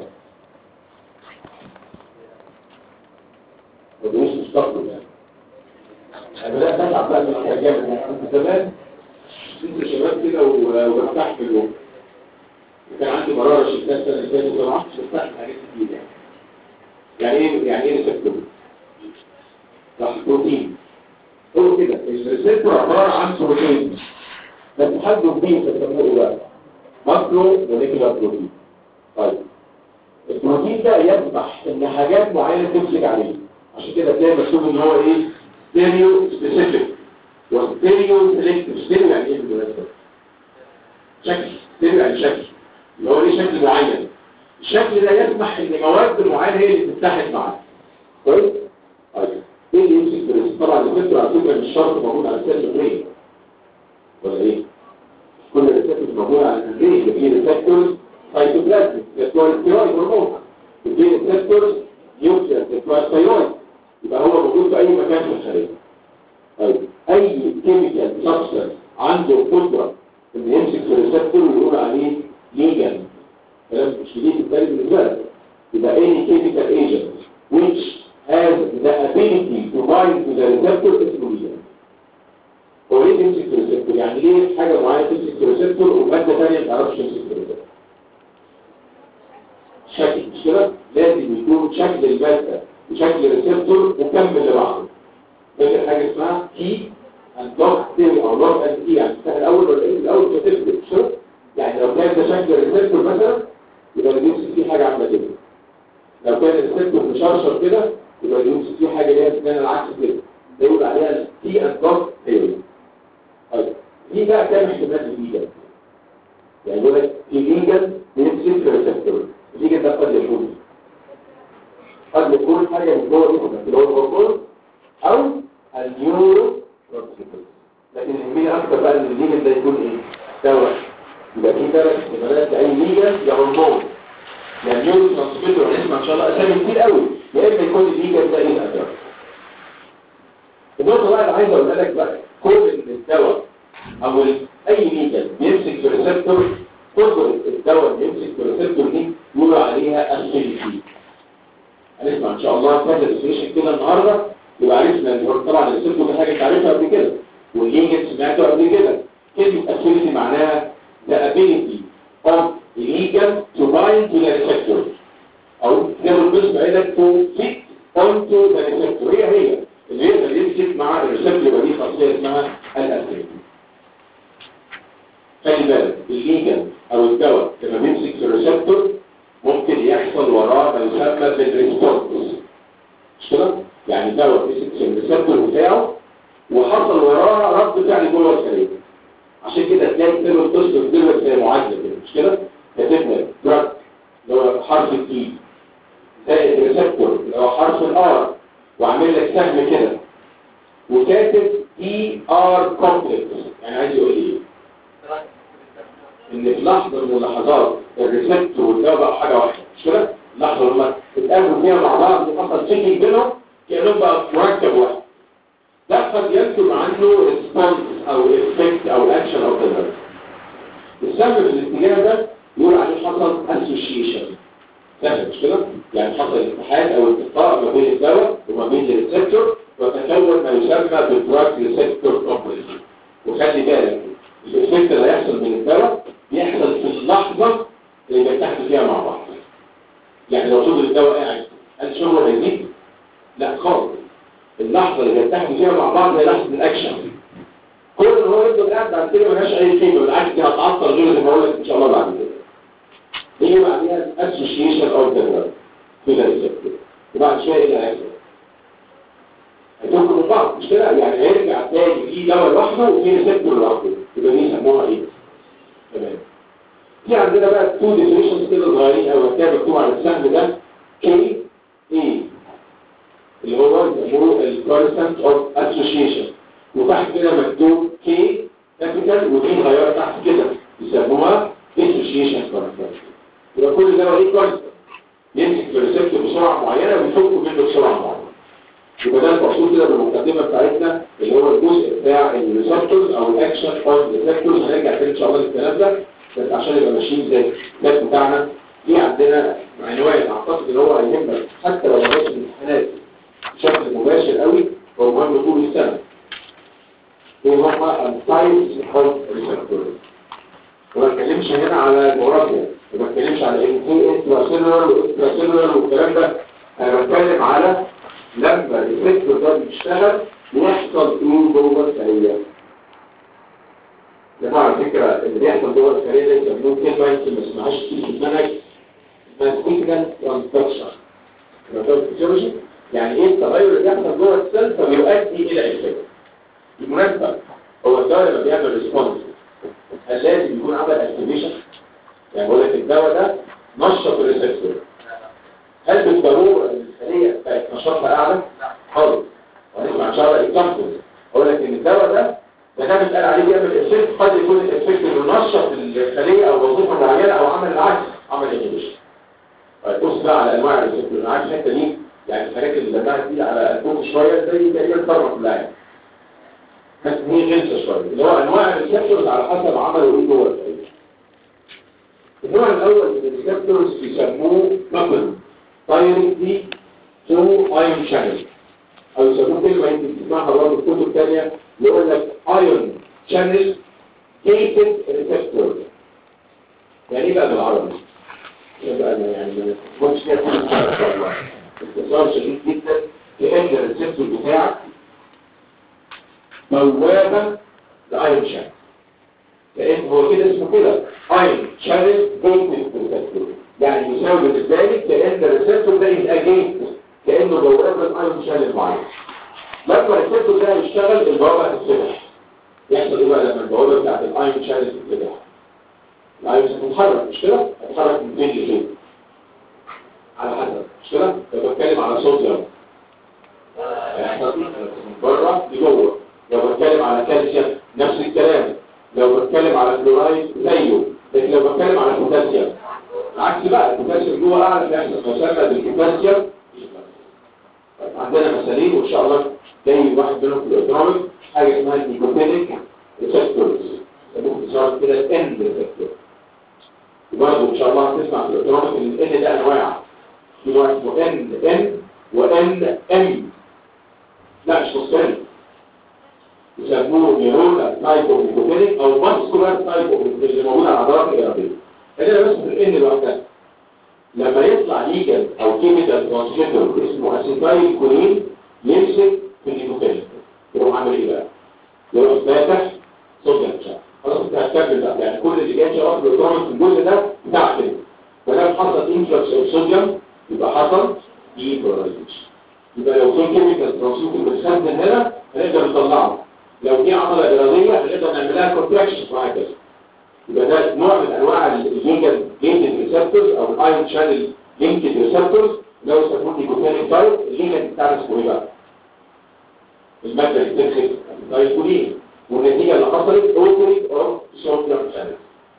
ودوش مستقبل يعني انا بدات اتعب بقى من الحاجات دي كنت زمان كنت شباب كده وبستحمل وكان عندي مراره شديده السنه اللي فاتت وما عرفتش استحمل حاجات كتير يعني يعني ايه يعني ايه ريسبتور؟ صح بروتين قولوا كده الريسبتور عباره عن بروتين بس حد بروتين بيسموه ايه بقى؟ ماكرو موليكولار بروتين طيب البروتين ده يسمح ان حاجات معينه تمسك عليه عشان كده تلاقي مكتوب ان هو ايه ستيريو سبيسيفيك وستيريو سيلكتيف ستيريو يعني ايه بالمناسبه شكل ستيريو يعني شكل اللي هو ليه شكل معين الشكل ده يسمح ان مواد معينه هي اللي تتحد معاه كويس طيب ايه اللي يمسك بريس طبعا الفكره على فكره مش شرط موجود على السيل برين ولا ايه كل الريسبتورز موجوده على البرين اللي فيه ريسبتورز سايتوبلازميك بتوع الستيرويد هرمون وفيه ريسبتورز نيوكلير بتوع الثايرويد يبقى هو موجود في اي مكان في الخليه طيب اي كيميكال سبستانس عنده قدره ان يمسك في الريسبتور ويقول عليه ليجن كلام مش جديد بالتالي بالنسبه لك يبقى any chemical agent which has the ability to bind to the receptor اسمه ليجن هو ليه تمسك في الريسبتور يعني ليه حاجه معينه تمسك في الريسبتور وماده ثانيه ما تعرفش تمسك في الريسبتور شكل مش كده لازم يكون شكل الماده وشكل الريسبتور مكمل لبعضه فاكر حاجه اسمها تي اند لوك ثيري او لوك اند تي يعني تفتح الاول ولا ايه الاول بتفرق مش كده يعني لو كان ده شكل الريسبتور مثلا يبقى اللي بيمسك فيه حاجه عامله كده لو كان الريسبتور مشرشر كده يبقى اللي بيمسك فيه حاجه اللي هي اسمها العكس كده ده يقول عليها تي اند لوك ثيري طيب دي بقى كام احتمال لليجن يعني يقول لك في ليجن بيمسك في الريسبتور الليجن ده قد يكون قد يكون يكون حاجه من جوه الجسم اللي هو الهرمون او النيورو ترانسميتر لكن يهمني اكتر بقى ان الليجن ده يكون ايه دواء يبقى في ثلاث احتمالات لاي ليجن يا هرمون يا نيورو ترانسميتر هنسمع ان شاء الله اسامي كتير قوي يا اما يكون الليجن ده ايه الادوار النقطه بقى اللي عايز اقولها لك بقى كل الدواء او ال- اي ليجن بيمسك في ريسبتور قدرة الدواء اللي يمسك في الريسبتور دي يقولوا عليها السيليسي هنسمع ان شاء الله كذا ديفينيشن كده النهارده يبقى عرفنا ان هو طبعا الريسبتور دي حاجه انت عارفها قبل كده والليجن سمعته قبل كده كلمه السيليسي معناها the ability of the ligand to bind to the receptor او زي ما القسم قال لك to fit onto the receptor هي هي اللي يقدر يمسك مع الريسبتور يبقى دي خاصيه اسمها الاسيليسي خلي بالك الليجن او الدواء لما بيمسك في الريسبتور ممكن يحصل وراه ما يسمى بالريسبونس مش كده؟ يعني دواء مسك في الريسبتور بتاعه وحصل وراه رد فعل جوه الخليه عشان كده تلاقي كلمه تصل كلمه زي معادله كده مش كده؟ كاتبنا دراج اللي هو حرف التي زائد الريسبتور اللي هو حرف الار وعامل لك سهم كده وكاتب اي ار كومبلكس يعني عايز يقول ايه؟ ان في لحظه من اللحظات الريسبتور والدواء بقوا حاجه واحده مش كده؟ اللحظه لما اتقابلوا فيها مع بعض وحصل تشيكينج بينهم كانهم بقى مركب واحد ده قد ينتج عنه ريسبونس او افكت او اكشن او كده السبب في الاتجاه ده يقول عليه حصل اسوشيشن سهل مش كده؟ يعني حصل اتحاد او اتفاق ما بين الدواء وما بين الريسبتور وتكون ما يسمى بالدراج ريسبتور كومبلكس وخلي بالك الافكت اللي هيحصل من الدواء بيحصل في اللحظه اللي بيتحدوا فيها مع بعض يعني لو فضل الدواء قاعد هل شغله هيزيد؟ لا خالص اللحظه اللي بيتحدوا فيها مع بعض هي لحظه الاكشن كل ان هو يفضل قاعد بعد كده ملهاش اي قيمه بالعكس دي هتعطل غير زي ما اقول لك ان شاء الله بعد كده هي بعديها الاسوشيشن اوف ذا كده ريسبتور وبعد شويه ايه اللي هيحصل؟ هيتركوا من بعض مش كده يعني هيرجع تاني في دواء لوحده وفي ريسبتور لوحده يبقى دي يسموها ايه؟ تمام في عندنا بقى تو ديفينيشنز كده صغيرين او كتاب مكتوب على السهم ده كي اي اللي هو بيسموه الكونستانت اوف اسوشيشن وتحت كده مكتوب كي كابيتال ودي مغيره تحت كده يسموها اسوشيشن كونستانت يبقى كل ده ايه كونستانت يمسك في الريسبتور بسرعه معينه ويفك منه بسرعه معينه يبقى ده المقصود كده بالمقدمه بتاعتنا اللي هو الجزء بتاع الريسبتورز او الاكشن اوف الريسبتورز هنرجع تاني ان شاء الله للكلام ده بس عشان يبقى ماشيين زي الكتاب بتاعنا في عندنا عنوان اعتقد ان هو هيهمك حتى لو ما جاش الامتحانات بشكل مباشر قوي هو مهم طول السنه ايه هما الساينس اوف ريسبتورز وما اتكلمش هنا على الجغرافيا وما اتكلمش على ان في انتراسيلولر واكستراسيلولر والكلام ده انا بتكلم على لما الريسبتور ده بيشتغل يحصل ايه جوه الخليه ده على فكره اللي بيحصل جوه الخليه ده يسموه كلمه يمكن ما اسمهاش كتير في المنهج اسمها سيجنال ترانسدكشن فيسيولوجي يعني ايه التغير اللي بيحصل جوه السيل فبيؤدي الى افكت بالمناسبه هو الدواء لما بيعمل ريسبونس هل لازم يكون عمل اكتيفيشن يعني بقول لك الدواء ده نشط الريسبتور هل بالضروره ان الخليه بقت نشاطها اعلى خالص وهنسمع ان شاء الله اكزامبل اقول لك ان الدواء ده ده كان بيتقال عليه بيعمل افكت قد يكون الافكت انه نشط الخليه او وظيفه معينه او عمل العكس عمل انهبيشن طيب بص بقى على انواع الريسبتور انا عارف الحته دي يعني الحاجات اللي لمها دي على قلبكم شويه زي تقريبا الفرق كلها يعني بس هي غلسه شويه اللي هو انواع الريسبتورز على حسب عمله ايه جوه الخليه النوع الاول من الريسبتورز بيسموه كابل دايركتلي تو ايون شانل او يسموه كلمه يمكن تسمعها برضه في كتب ثانيه يقول لك ايون شانل جيتد ريسبتور يعني ايه بقى بالعربي؟ يبقى انا يعني ما كنتش كده كل حاجه ان شاء الله اختصار شديد جدا كان الريسبتور بتاعك بوابه لايون شانل لان هو كده اسمه كده ايون شانل جيتد ريسبتور يعني يساوي بالنسبه لي كان الريسبتور ده يبقى جيت كانه بوابه الايون شانل معين لما الريسبتور ده يشتغل البوابه هتتفتح يحصل ايه بقى لما البوابه بتاعت الايون شانل تتفتح الايون هتتحرك مش كده هتتحرك من فين لفين على حسب مش كده بتكلم على صوديوم هيحصل من بره لجوه لو بتكلم على كالسيوم نفس الكلام لو بتكلم على فلورايد زيه لكن لو بتكلم على بوتاسيوم العكس بقى البوتاسيوم جوه اعلى بيحصل ما يسمى بالبوتاسيوم طيب عندنا مثالين وان شاء الله جاي واحد منهم في الايكونوميك حاجه اسمها النيكوتينيك ريسبتورز يسموه باختصار كده الان ريسبتور وبرضه ان شاء الله هتسمع في الايكونوميك ان الان ده انواع في نوع اسمه ان ان وان ام لا مش مختلف يسموه نيرون تايب اوف نيكوتينيك او ماسكولار تايب اوف اللي موجود على العضلات الارضيه خلينا بس في الان لوحدها لما يطلع ليجن او كيميكال ترانسميتر اسمه اسيتايل كولين يمسك في النيكوتينيك يروح عامل ايه بقى؟ يروح فاتح صوديوم شانل خلاص انت هتكمل بقى يعني كل اللي جاي شغال في الالكترونيك في الجزء ده بتاع كده ما دام حصل انفلكس اوف صوديوم يبقى حصل ديبولايزيشن يبقى لو في كيميكال ترانسميتر بتخزن هنا هنقدر نطلعه لو دي عضله اراديه هنقدر نعمل لها كونتراكشن وهكذا يبقى ده نوع من انواع اللينكد لينكد ريسبتورز او الايون شانل لينكد ريسبتورز لو يسموه نيكوتينيك تايب اللينكد بتاعنا اسمه ايه بقى؟ الماده اللي بتمسك الدايكولين والنتيجه اللي حصلت اوتريك اوف صوديوم شانل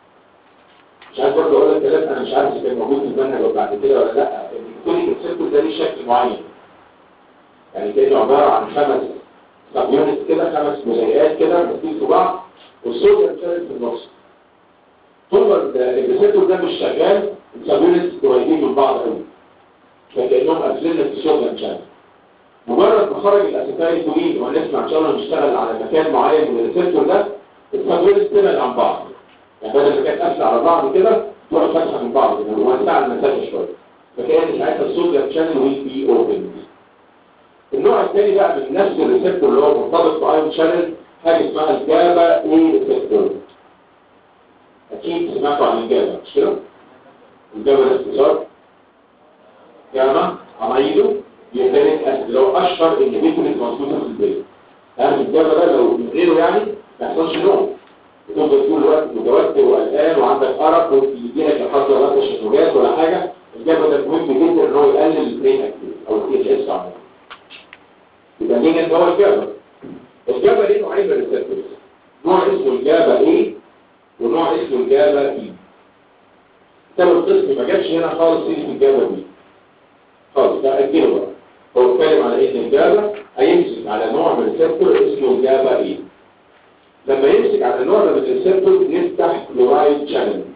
مش عايز برضه اقول لك كلام انا مش عارف اذا كان موجود في المنهج بعد كده ولا لا النيكوتينيك ريسبتور ده ليه شكل معين يعني كانه عباره عن خمس سب يونت كده خمس مزيئات كده ماسكين في بعض والصوديوم شانل في النص طول ما الريسبتور ده مش شغال السب يونت قريبين من بعض قوي فكانهم قافلين لك الصوديوم شانل مجرد ما خرج الاسيتايل كولين وهنسمع ان شاء الله نشتغل على مكان معين من الريسبتور ده السب يونت تبعد عن بعض يعني بدل ما كانت قافله على بعض كده تروح فاتحه من بعض كده ووسع المسافه شويه فكان ساعتها الصوديوم شانل ويل بي اوبن النوع الثاني بقى من نفس الريسبتور اللي هو مرتبط بايون شانل حاجه اسمها الجابا اي ريسبتور اكيد سمعتوا عن الجابا مش كده الجابا ده اختصار جاما عمايله يوتيريك اسيد اللي هو اشهر انهبيتور ترانسميتر في البيت يعني الجابا ده لو من غيره يعني ما يحصلش نوم تفضل طول الوقت متوتر وقلقان وعندك ارق ويجيلك لا قدر الله تشنجات ولا حاجه الجابا ده مهم جدا ان هو يقلل البرين اكتيف او التي اتش اس عموما يبقى ليه ده هو الجابا الجابا ليه نوعين من الريسبتورز نوع اسمه الجابا ايه ونوع اسمه الجابا اي كتاب القسم ما جابش هنا خالص سيره الجابا دي خالص ده اجله بقى هو اتكلم على ان الجابا هيمسك على نوع من الريسبتور اسمه الجابا ايه لما يمسك على نوع من الريسبتور نفتح كلورايد شانل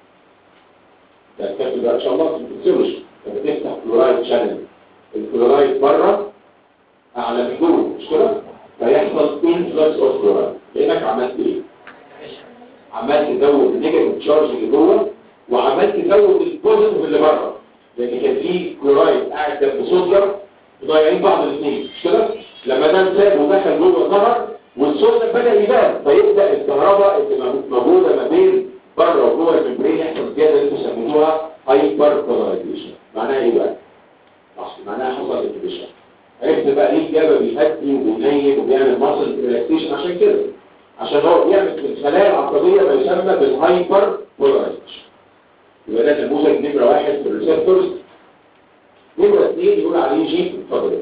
ده الكتاب بقى ان شاء الله في الفسيولوجي لما تفتح كلورايد شانل الكلورايد بره اعلى من جوه مش كده فيحصل انفلكس اوف كلورايد لانك عملت ايه عمال تزود النيجاتيف تشارج اللي جوه وعمال تزود البوزيتيف اللي بره لان كان في كلورايد قاعد جنب صوديوم مضيعين بعض الاثنين مش كده لما ده انساب ودخل جوه ظهر والصوديوم بدا يبان فيبدا الكهرباء اللي موجوده ما بين بره وجوه الممبرين يحصل زياده اللي انتوا سميتوها هايبر بولاريزيشن معناها ايه بقى؟ معناها حصل انتبيشن عرفت بقى ليه الجابا بيهدي وبينيم وبيعمل ماسل ريلاكسيشن عشان كده عشان هو بيعمل في الخلايا العصبيه ما يسمى بالهايبر بولاريزيشن يبقى ده نموذج نمره واحد في الريسبتورز نمره اثنين يقول عليه جي اتفضل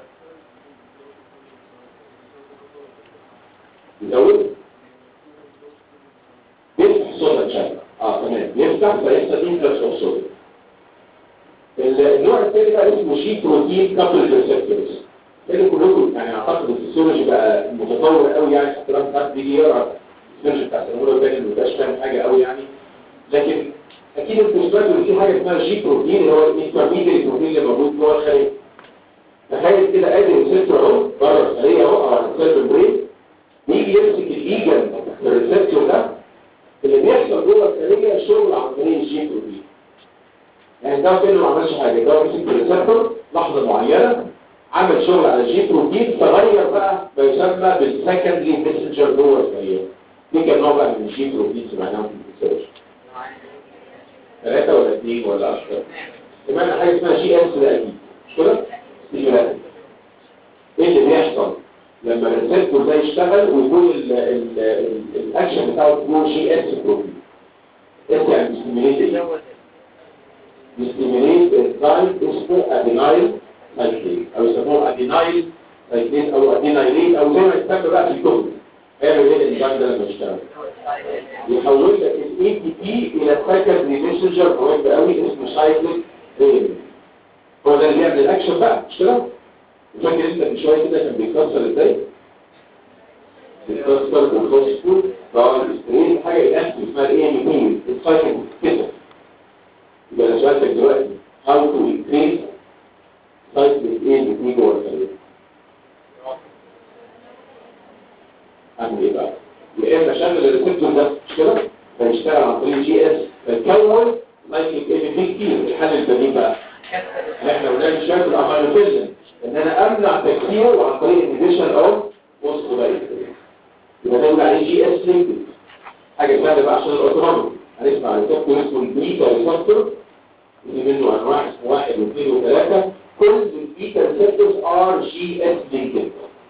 يزود بيفتح صودا شكل اه تمام يفتح فيحصل انفلكس اوف صودا النوع الثاني بقى اسمه شي بروتين كابل ريسبتورز لان كلكم يعني اعتقد الفسيولوجي بقى متطور قوي يعني حتى لما حد بيجي يقرا الفسيولوجي بتاع السنه الاولى والثانيه ما بيبقاش فاهم حاجه قوي يعني لكن اكيد انتوا سمعتوا ان في حاجه اسمها جي بروتين اللي هو الانترميديت بروتين اللي موجود جوه الخليه تخيل كده ادي الريسبتور اهو بره الخليه اهو او على السيل برين يجي يمسك الايجن الريسبتور ده اللي بيحصل جوه الخليه شغل عن طريق الجي بروتين يعني ده كانه ما عملش حاجه ده مسك الريسبتور لحظه معينه عمل شغل على الجي بروتين تغير بقى ما يسمى بالسكندري ميسنجر جوه الخليه دي كان نوع بقى من الجي بروتين سمعناهم في الفسيولوجي ثلاثة ولا اثنين ولا أكثر كمان حاجة اسمها جي اس ده أكيد مش كده؟ ستيمولاتيك ايه اللي بيحصل لما الريسبتور ده يشتغل ويكون ال ال ال الاكشن بتاعه يكون جي اس بروتين اس يعني بيستيموليت ايه؟ بيستيموليت انزايم اسمه ادينايل سايكلين او يسموه ادينايل سايكلين او ادينايلين او زي ما يسمى بقى في الكتب هيعمل ايه الانزيم ده لما يشتغل يحول لك الاي تي بي الى سايكلين ميسنجر مهم قوي اسمه سايكلين ريل هو ده اللي بيعمل الاكشن بقى مش كده فاكر انت من شويه كده كان بيتكسر ازاي بيتكسر بالفوسفور طبعا الاسترين حاجه الاكتف اسمها الاي ام بي السايكل كده يبقى انا سؤالك دلوقتي how to increase cyclic A ب T جوه الخلية اعمل ايه بقى؟ يا اما اشغل الريسبتور ده مش كده؟ فيشتغل عن طريق جي اس فيكون سايكليك A ب T كتير الحل البديل بقى احنا قلنا من شويه الامالوفيزن ان انا امنع تكسيره عن طريق انهبيشن او وسط بايت يبقى ده يقول عليه جي اس لينكد حاجه سهله بقى عشان الاوتوماتيك هنسمع ريسبتور اسمه البيتا ريسبتور في منه انواع اسمه واحد واثنين وثلاثه كل البيتا ريسبتورز ار جي اس لينكد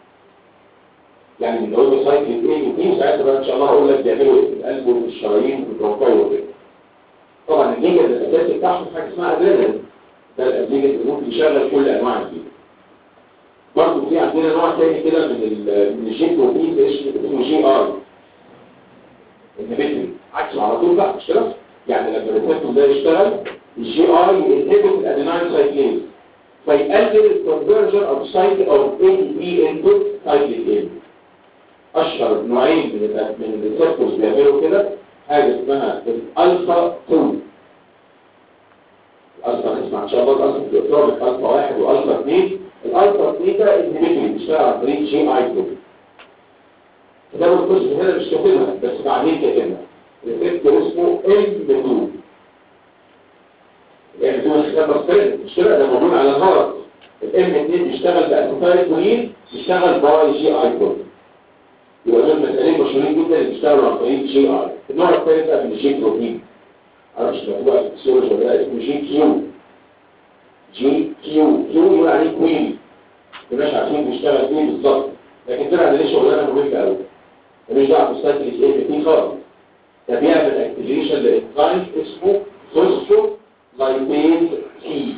يعني لو هو سايكل ايه واثنين ساعتها بقى ان شاء الله هقول لك بيعملوا ايه في القلب وفي الشرايين وفي البرونكاي وكده طبعا الليجند الاساسي بتاعهم حاجه اسمها ادرينالين ده الأبليجن اللي ممكن يشغل كل أنواع الجين برضه في عندنا نوع تاني كده من ال من الجين بروتين اسمه جي ار انهبيتوري عكس على طول بقى مش كده؟ يعني لما الريسبتور ده يشتغل الجي ار ينهبت الاديناين سايكليز فيقلل الكونفرجن اوف سايكل اوف اي بي انتو سايكليك اي اشهر نوعين من ال من الريسبتورز بيعملوا كده حاجه اسمها الالفا 2 الالفا نسمع ان شاء الله الالفا في الاطراب الفا واحد والفا اثنين الالفا اثنين ده انهبيتوري بيشتغل عن طريق جي اي جروب ده القسم هنا مش كاتبها بس بعدين كاتبها الريسبتور اسمه ام 2 الام 2 استخدام مستند مش كده ده موجود على الهرم الام 2 بيشتغل باسيتايل كولين بيشتغل باي جي اي جروب يبقى دول مسائلين مشهورين جدا اللي بيشتغلوا عن طريق جي اي النوع الثالث بقى من الجي بروتين معرفش مكتوبة في السيولوجي ولا لا اسمه جي كيو جي كيو كيو يقول عليه كوين مش عارفين بيشتغل فين بالظبط لكن طلع ده ليه شغلانه مهمه قوي ملوش دعوه بالسايكل ايه في خالص ده بيعمل اكتيفيشن لانزيم اسمه فوسفو لايبيز سي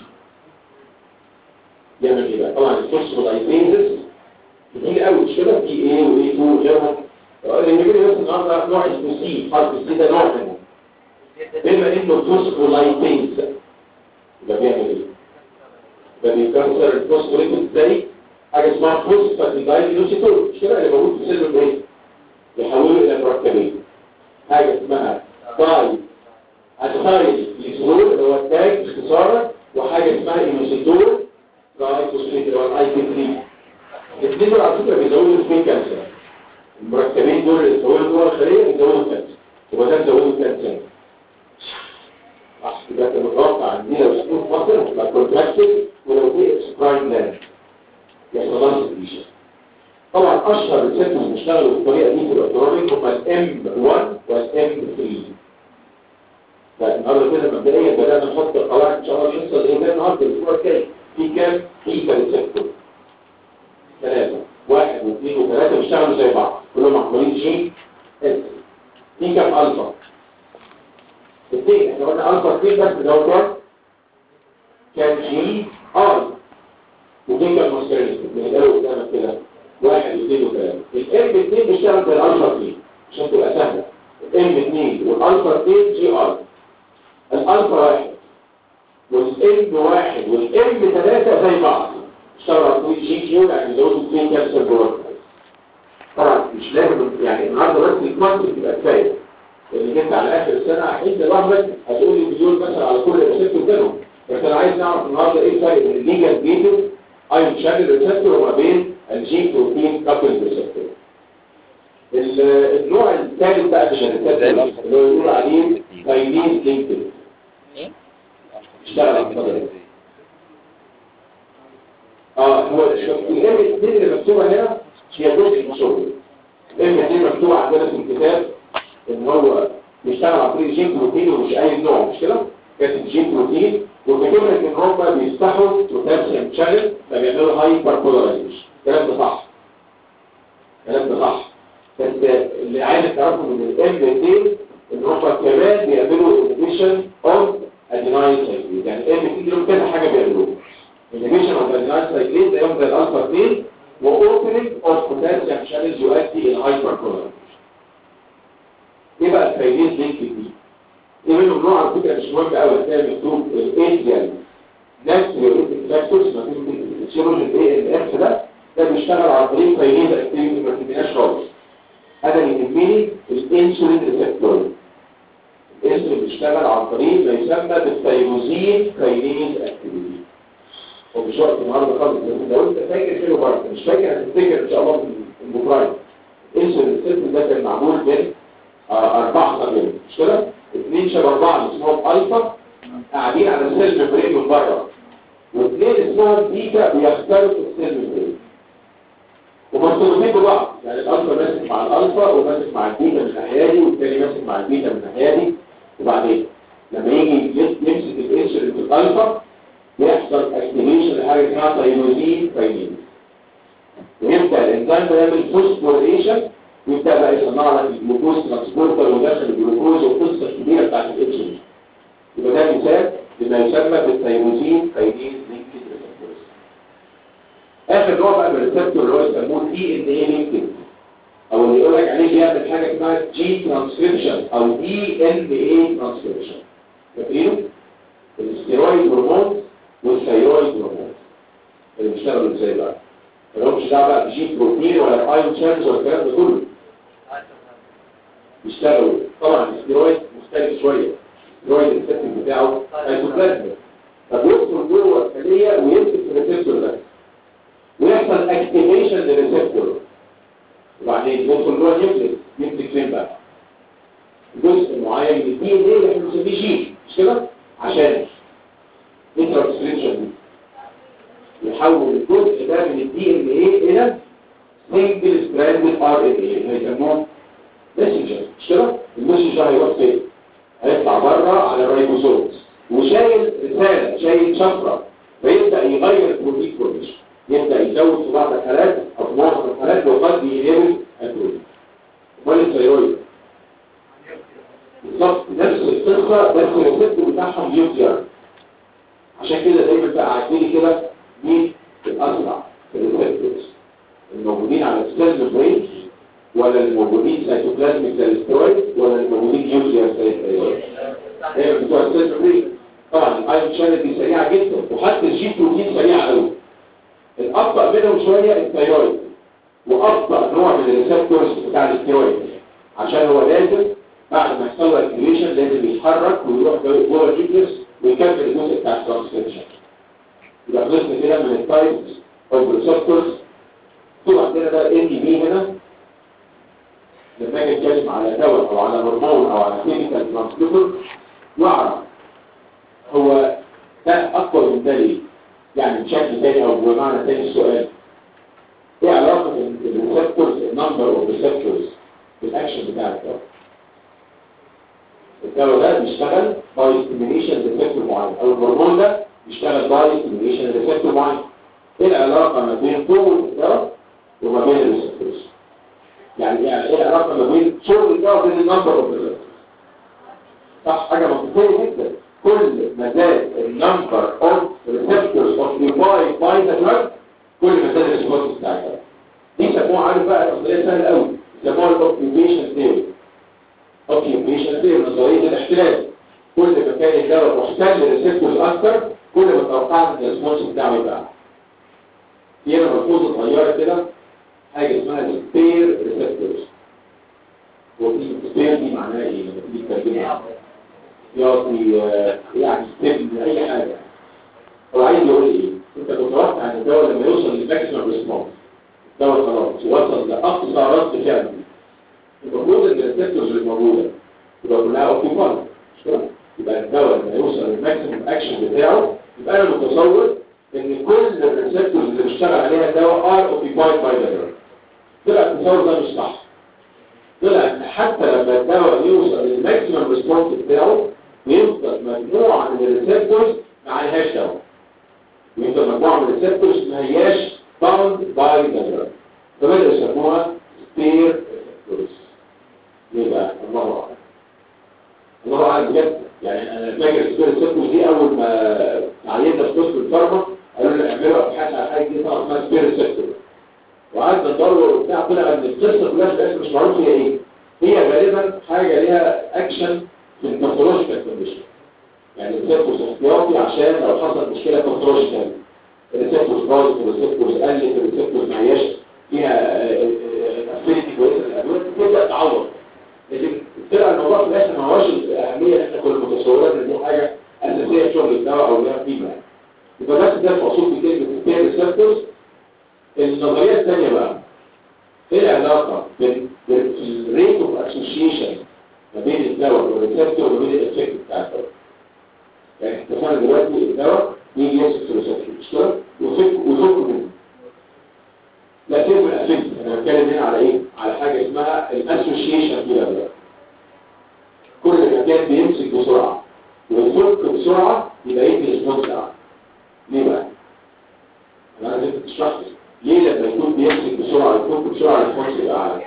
يعمل ايه بقى طبعا الفوسفو لايبيز كتير قوي مش كده في ايه وايه 2 وغيرهم اللي بيجي بس النهارده نوع اسمه سي حرف السي ده نوع منه بما انه فوسفولايبيز يبقى بيعمل ايه يبقى بيكسر الفوسفوليبيد زي حاجه اسمها فوسفاتيدايلوسيتول مش كده اللي موجود في سيل البرين يحوله الى مركبين حاجه اسمها داي اسايل ليسول اللي هو التاج اختصارا وحاجه اسمها اينوسيتول داي فوسفيت اللي هو الاي بي 3 الاثنين دول على فكره بيزودوا السبين كانسر المركبين دول اللي بيزودوا جوه الخليه بيزودوا الكانسر يبقى ده بيزودوا الكانسر يبقى انت متوقع ان دي لو سكون فاصل هتبقى كونتراكتد ولو دي اكسبرايم لاند يحصل لها سكريشن طبعا اشهر ريسبتورز بيشتغلوا بالطريقه دي في الاوتونوميك هم الام 1 والام 3 فالنهارده كده مبدئيا بدانا نحط القواعد ان شاء الله الحصه اللي هي النهارده الاسبوع الجاي في كام في ريسبتور ثلاثه واحد واثنين وثلاثه بيشتغلوا زي بعض كلهم معمولين جي اس في كام الفا اثنين احنا قلنا الفا 2 بس ده هو كان جي ار ودي كان مستريد بنقدروا قدامك كده واحد واثنين وثلاثه الام 2 بيشتغل زي الالفا 2 عشان تبقى سهله الام 2 والالفا 2 جي ار الالفا واحد والام واحد والام ثلاثه زي بعض اشتغلوا على طول جي كيو يعني يزودوا اثنين كابسول جوه طبعا مش لازم يعني النهارده بس الكونسيبت يبقى كفايه اللي جيت على اخر السنه هحس لوحدك هتقول لي مليون مثلا على كل ريسبتور منهم بس انا عايز نعرف النهارده ايه الفرق بين الليجن جيتد ايون شانل ريسبتور وما بين الجي بروتين كابل ريسبتور النوع الثالث بقى من الريسبتور اللي هو يقول عليه كاينين لينكد اشتغل على الطريقه اه هو الام 2 اللي مكتوبه هنا هي جزء من شغله الام 2 مكتوبه عندنا في الكتاب ان هو بيشتغل عن طريق جين بروتين ومش اي نوع مش كده كاتب جين بروتين وبيقول لك ان هم بيفتحوا بوتاسيوم شانل فبيعملوا هايبر بولاريزيشن الكلام ده صح الكلام ده صح بس اللي عايز تعرفه من الام 2 ان هم كمان بيعملوا انهبيشن اوف اديناين سايكليز يعني الام 2 لهم كذا حاجه بيعملوها inhibition of الانزيم سايكليز زي يوم زي الالفا 2 واوبننج اوف بوتاسيوم شانلز يؤدي الى هايبر ايه بقى الكاينيز لينك دي ايه منهم نوع على فكره مش مهم قوي هتلاقي مكتوب الايتيال نفس الريتك فاكتورز ما بين السيروجين الاي ام اف ده ده بيشتغل على طريق كاينيز اكتيفيتي ما تبيناش خالص انا اللي يهمني الانسولين ريسبتور الانسولين بيشتغل عن طريق ما يسمى بالثيروزين كاينيز اكتيفيتي ومش وقت النهارده خالص بس لو انت فاكر كيلو بارت مش فاكر هتفتكر ان شاء الله في البوكراين الانسولين ريسبتور ده كان معمول من آه، أربعة صغيرين مش كده؟ اثنين شبه أربعة اسمهم ألفا قاعدين على السيل ممبرين من بره واثنين اسمهم بيتا بيختلفوا السيل ممبرين ومرتبطين ببعض يعني الألفا ماسك مع الألفا وماسك مع البيتا من الناحية دي والتاني ماسك مع البيتا من الناحية دي وبعدين لما يجي يس- يمسك الانسولين في الألفا يحصل اكتيفيشن لحاجة اسمها تايروزين كاينين ويبدأ الانزيم ده يعمل فوسفوريليشن ويبدأ بقى يصنع لك الجلوكوز ترانسبورتر وداخل الجلوكوز والقصة الكبيرة بتاعت الانسولين يبقى ده مثال لما يسمى بالثيروزين كاينين لينكد ريسبتورز اخر نوع بقى من الريسبتور اللي هو يسموه تي ان اي لينكد او اللي يقول لك عليه بيعمل حاجه اسمها جي ترانسكريبشن او دي ان اي ترانسكريبشن فاكرينه الاستيرويد هرمون والثيرويد هرمون اللي بيشتغلوا ازاي بقى ما لهمش دعوه بقى بجي بروتين ولا ايون شانز ولا الكلام ده كله بيشتغلوا طبعا الاستيرويد مختلف شويه الاستيرويد السيستم بتاعه سيتوبلازم فبيدخل جوه الخليه ويمسك في الريسبتور ده ويحصل اكتيفيشن للريسبتور وبعدين يدخل جوه النيوكليس يمسك فين بقى جزء معين من الدي ان ايه اللي احنا بنسميه جين مش كده عشان الترانسكريبشن دي يحول الجزء ده من الدي ان ايه الى سنجل ستراندد ار ان ايه اللي هيسموه ماسنجر مش كده المسنجر هيروح فين هيطلع بره على الريبوسومز وشايل رساله شايل شفره فيبدا يغير البروتين كورنيش يبدا يزود في بعض الحالات او في معظم الحالات وقد ينهي البروتين امال الثيرويد بالظبط نفس القصه بس الريسبتور بتاعهم نيوكلير عشان كده دايما بقى عاجبني كده مين الاسرع في الريسبتورز الموجودين على السيل ميمبرين ولا الموجودين سيتوبلازميك زي الاسترويد ولا الموجودين نيوكلير زي الثيرويد دايما بتوع السيل ميمبرين طبعا الايون شانل دي سريعه جدا وحتى الجي بروتين سريع قوي الابطا منهم شويه الثيرويد وابطا نوع من الريسبتورز بتاع الاسترويد عشان هو لازم بعد ما يحصل له اكتيفيشن لازم يتحرك ويروح جوه الجيكلس ويكمل الجزء بتاع الترانسكريبشن يبقى خلصنا كده من التايبس اوف ريسبتورز في عندنا بقى ان دي بي هنا لما اجي اتكلم على دواء او على هرمون او على كيميكال ترانسميتر واعرف هو ده اكبر من ده ليه؟ يعني بشكل تاني او بمعنى تاني السؤال ايه علاقه الريسبتورز النمبر اوف ريسبتورز بالاكشن بتاع الدواء؟ الدواء ده بيشتغل باي ستيميليشن ريسبتور معين او الهرمون ده بيشتغل باي ستيميليشن ريسبتور معين ايه العلاقه ما بين قوه الدواء وما بين الريسبتورز يعني يعني ايه العلاقه ما بين شغل الدواء وبين النمبر اوف ريسبتورز صح حاجه منطقيه جدا كل ما زاد النمبر اوف ريسبتورز اوكيبايد باي ذا دراج كل ما زاد الريسبتورز بتاع الدواء دي سموها عارف بقى نظريه سهله قوي سموها الاوكيبيشن ثيوري اوكيبيشن ثيوري نظريه الاحتلال كل ما كان الدواء محتل ريسبتورز اكتر كل ما توقعت ان الريسبونس بتاعه يبقى اعلى في هنا ملحوظه صغيره كده حاجه اسمها سبير ريسبتورز ودي سبير دي معناها ايه لما تيجي تترجمها يعطي آه، يعني ستيب اي حاجه هو عايز يقول ايه انت متوقع ان الدواء لما يوصل للماكسيمم ريسبونس الدواء خلاص وصل لاقصى رد فعل المفروض ان الريسبتورز اللي موجوده تبقى كلها اوكيبايد مش كده؟ يبقى الدواء لما يوصل للماكسيمم اكشن بتاعه يبقى انا متصور ان كل الريسبتورز اللي بيشتغل عليها الدواء ار اوكيبايد باي ذا دراج طلع التصور ده مش صح طلع ان حتى لما الدواء يوصل للماكسيمم ريسبونس بتاعه بيفضل مجموعه من الريسبتورز ما عليهاش دواء يفضل مجموعه من الريسبتورز ما هياش باوند باي ذا دراج فبدأوا يسموها سبير ريسبتورز ليه بقى؟ الله اعلم الله اعلم بجد يعني انا فاكر السبير ريسبتورز دي اول ما عيننا في قسم الفارما قالوا لنا في ريسبتور وقعدنا ندور وبتاع طلع ان القصه كلها في الاخر مش معروف هي ايه هي غالبا حاجه ليها اكشن في الباثولوجيكال كونديشن يعني الريسبتورز احتياطي عشان لو حصل مشكله باثولوجيكال الريسبتورز باظت والريسبتورز قلت الريسبتورز ما هياش فيها افينيتي كويسه للادويه تبدا تعوض لكن طلع الموضوع في الاخر ما هوش الاهميه اللي احنا كنا متصورين ان دي حاجه اساسيه في شغل الدواء او ليها قيمه يعني يبقى بس ده المقصود بكلمه البير ريسبتورز النظريه الثانيه بقى ايه العلاقه بين الريت اوف اسوشيشن ما بين الدواء والريسبتور وما بين الافكت بتاع الدواء يعني اتفقنا دلوقتي الدواء يجي يمسك في الريسبتور مش كده ويفك ويفك منه لا سيبه الافكت انا بتكلم هنا على ايه على حاجه اسمها الاسوشيشن فيها بقى كل ما كان بيمسك بسرعه ويفك بسرعه يبقى يدي ريسبونس اعلى ليه بقى انا عايزك تشرح لي ليه لما يكون بيمسك بسرعه يفك بسرعه الريسبونس يبقى اعلى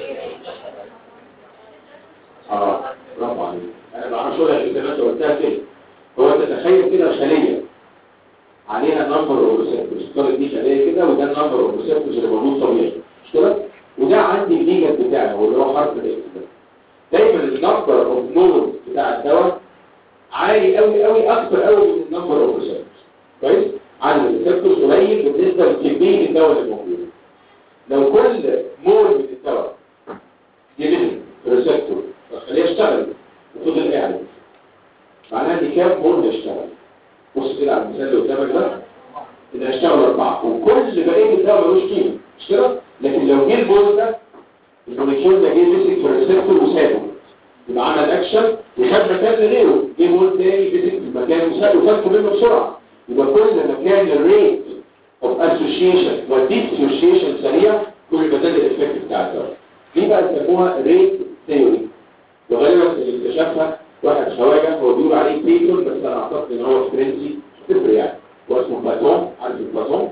اه برافو عليك انا بعرف شغل اللي انت قلتها كده هو تتخيل كده خليه عليها نمبر اوف ريسبتورز افترض دي خليه كده وده النمبر اوف ريسبتورز اللي موجود طبيعي مش كده وده عندي الليجن بتاعه هو اللي هو حرف الاكس ده دايما النمبر اوف نود بتاع الدواء عالي قوي قوي اكتر قوي من النمبر اوف ريسبتورز كويس عدد الريسبتورز قليل بالنسبه لكميه الدواء اللي موجود لو كل مول من الدواء يلم ريسبتور فخليه يشتغل وفضل قاعد معناها ان كام مول هيشتغل بص كده على المثال اللي قدامك ده ان هيشتغل اربعه وكل بقيه الدواء ملوش قيمه مش كده لكن لو جه البول ده الموليكيول ده جه مسك في الريسبتور وسابه يبقى عمل اكشن وخد مكان لغيره جه بول تاني مسك في المكان وسابه وخد منه بسرعه يبقى كل ما كان الريت اوف اسوشيشن والديسوشيشن سريع كل ما زاد الافكت بتاع الدواء دي بقى بيسموها ريت ثيوري وغالبا اللي اكتشفها واحد خواجه هو بيقول عليه بيتون بس انا اعتقد ان هو فرنسي صفر يعني هو اسمه بلاتون عارف بلاتون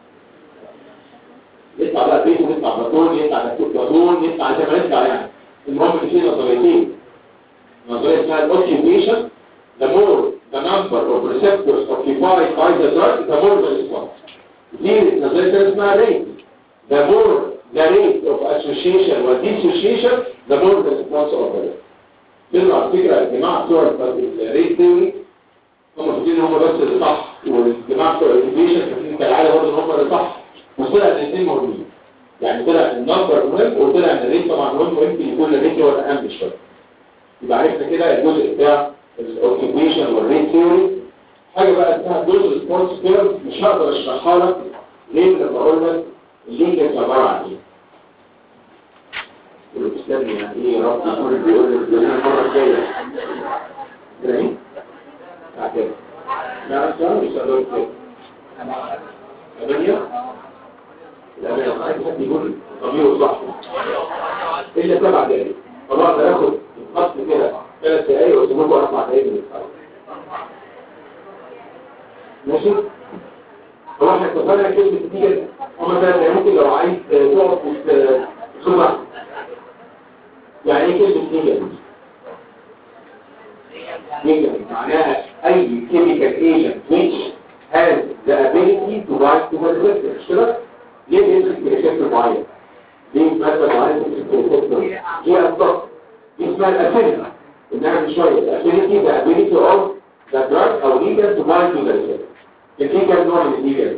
يطلع بقى بيتون يطلع بلاتون يطلع بلاتون يطلع زي ما يطلع يعني المهم ان في نظريتين نظريه اسمها الاوكيبيشن the more the number of receptors occupied by the drug the more the response دي نظريه اسمها rate the more the rate of association or dissociation the more the response of the drug بيطلع على فكرة الجماعة بتوع الريت ثيوري هم فاكرين ان هم بس اللي صح والجماعة بتوع الانفيشن فاكرين كالعادة برضه ان هم اللي صح وطلع الاثنين مهمين يعني طلع النمبر مهم وطلع ان الريت طبعا مهم ويمكن يكون الريت هو الاهم شوية يبقى عرفنا كده الجزء بتاع الاوكيبيشن والريت ثيوري حاجة بقى اسمها جزء ريسبونس كيرف مش هقدر اشرحها لك ليه لما اقول لك اللي كانت عبارة عن ايه الاستاذ يعني ايه رب يقول بيقول لك المره الجايه كده ايه كده لا انت مش هتقول كده ثمانية لا انا عايز حد يقول ضميره صح الا سبع دقايق طبعا اقدر اخد الخط كده ثلاث دقايق واسيبكم اربع دقايق من الخط ماشي هو احنا اتفقنا كلمه دي هما ثلاث دقايق ممكن لو عايز تقف وتخبط يعني ايه كلمة نيجاتيف؟ نيجاتيف معناها أي chemical agent which has the ability to bind to the receptor مش كده؟ ليه بيمسك في ريسبتور معين؟ ليه مادة معينة تمسك في ريسبتور؟ هي الضغط دي اسمها الافينيتي إنها من شوية الافينيتي the ability of the drug أو ligand to bind to the receptor كان في كام نوع من الليجند؟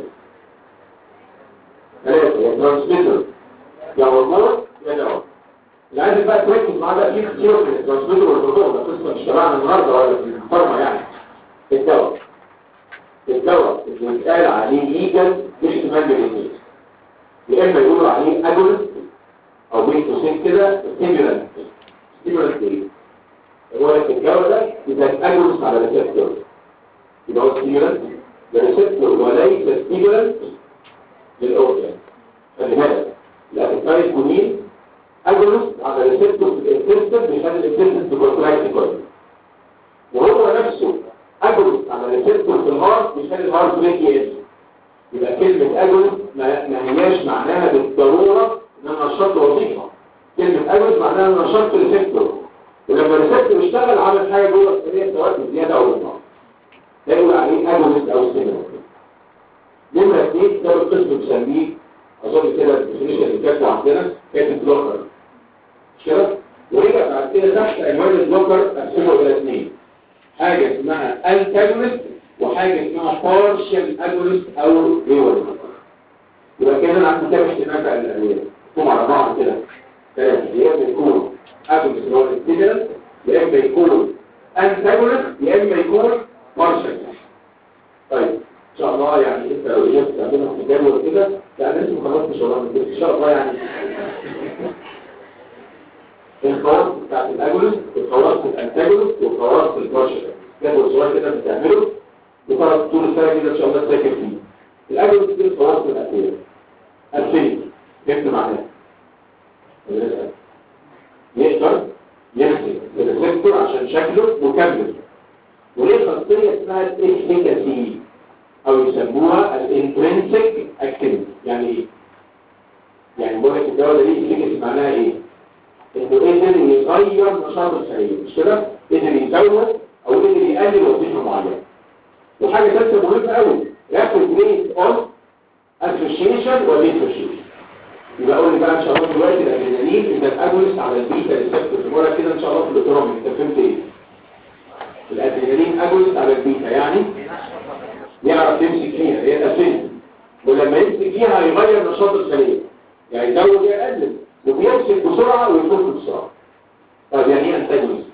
ثلاثة يا ترانسميتر يا هرمون يا دواء لازم بقى تركز معاه بقى في كتير من الترانسميتر والهرمون ده قصه مش تبعنا النهارده ولا في المحترمه يعني الدواء الدواء اللي بيتقال عليه ليجل مش احتمال بالاثنين يا اما يقولوا عليه اجولست او بين قوسين كده ستيمولانت ستيمولانت ايه؟ هو الدواء ده يبقى اجولست على ريسبتور يبقى هو ستيمولانت ده ريسبتور وليس ستيمولانت للاورجن خلي بالك الاتفاق كونين اجلس على ريسبتور في الانتستين بيخلي الانتستين تبقى كويس وهو نفسه اجلس على ريسبتور في الهارت بيخلي الهارت ريت يقل يبقى كلمة اجلس ما, ما هياش معناها بالضرورة ان انا نشطت وظيفة كلمة اجلس معناها ان انا نشطت ريسبتور ولما الريسبتور اشتغل عمل حاجة جوه الخلية سواء بزيادة او بالنقص ده يقول عليه اجلس او ستيمولانت نمرة اثنين ده القسم بنسميه اظن كده الديفينيشن اللي كاتبه عندنا كانت بلوكر مش كده؟ ورجع بعد كده تحت عنوان البلوكر قسمه الى اثنين حاجه اسمها انتاجونست وحاجه اسمها بارشال اجونست او ريورد يبقى كده انا عندي ثلاث احتمالات على الادويه هم على بعض كده ثلاثه يا اما يكون اجونست اللي هو الانتاجونست يا اما يكون انتاجونست يا اما يكون بارشال طيب ان شاء الله يعني انت لو قدرت تعملها في جدول كده يعني لسه ما خلصتش والله من البيت. ان شاء الله يعني الخواص بتاعت الاجولس والخواص الانتاجولس والخواص البارشل جدول صغير كده بتعمله بتقعد طول السنه كده ان شاء الله تذاكر فيه الاجولس دي الخواص الاساسيه الفين فهمت معناها يقدر يمسك الريسبتور عشان شكله مكمل وليه خاصيه اسمها الافيكاسي او يسموها الانترنسك اكتيفيتي يعني ايه يعني بقول لك الدواء دي افيكاسي معناها ايه انه قدر يغير نشاط الخليه مش كده قدر يزود او قدر يقلل وظيفه معينه وحاجه ثالثه مهمه قوي ياخد ريت اوف اسوشيشن وديسوشيشن يبقى اقول لي بقى ان شاء الله دلوقتي الادرينالين اذا الاجونست على البيتا ريسبتور مره كده ان شاء الله في الاوتورومي انت فهمت ايه الادرينالين اجونست على البيتا يعني يعرف يمسك فيها هي الاسنة ولما يمسك فيها هيغير نشاط الخليه يعني يزود يقلل وبيمسك بسرعه ويفك بسرعه طب يعني ايه انتاجونست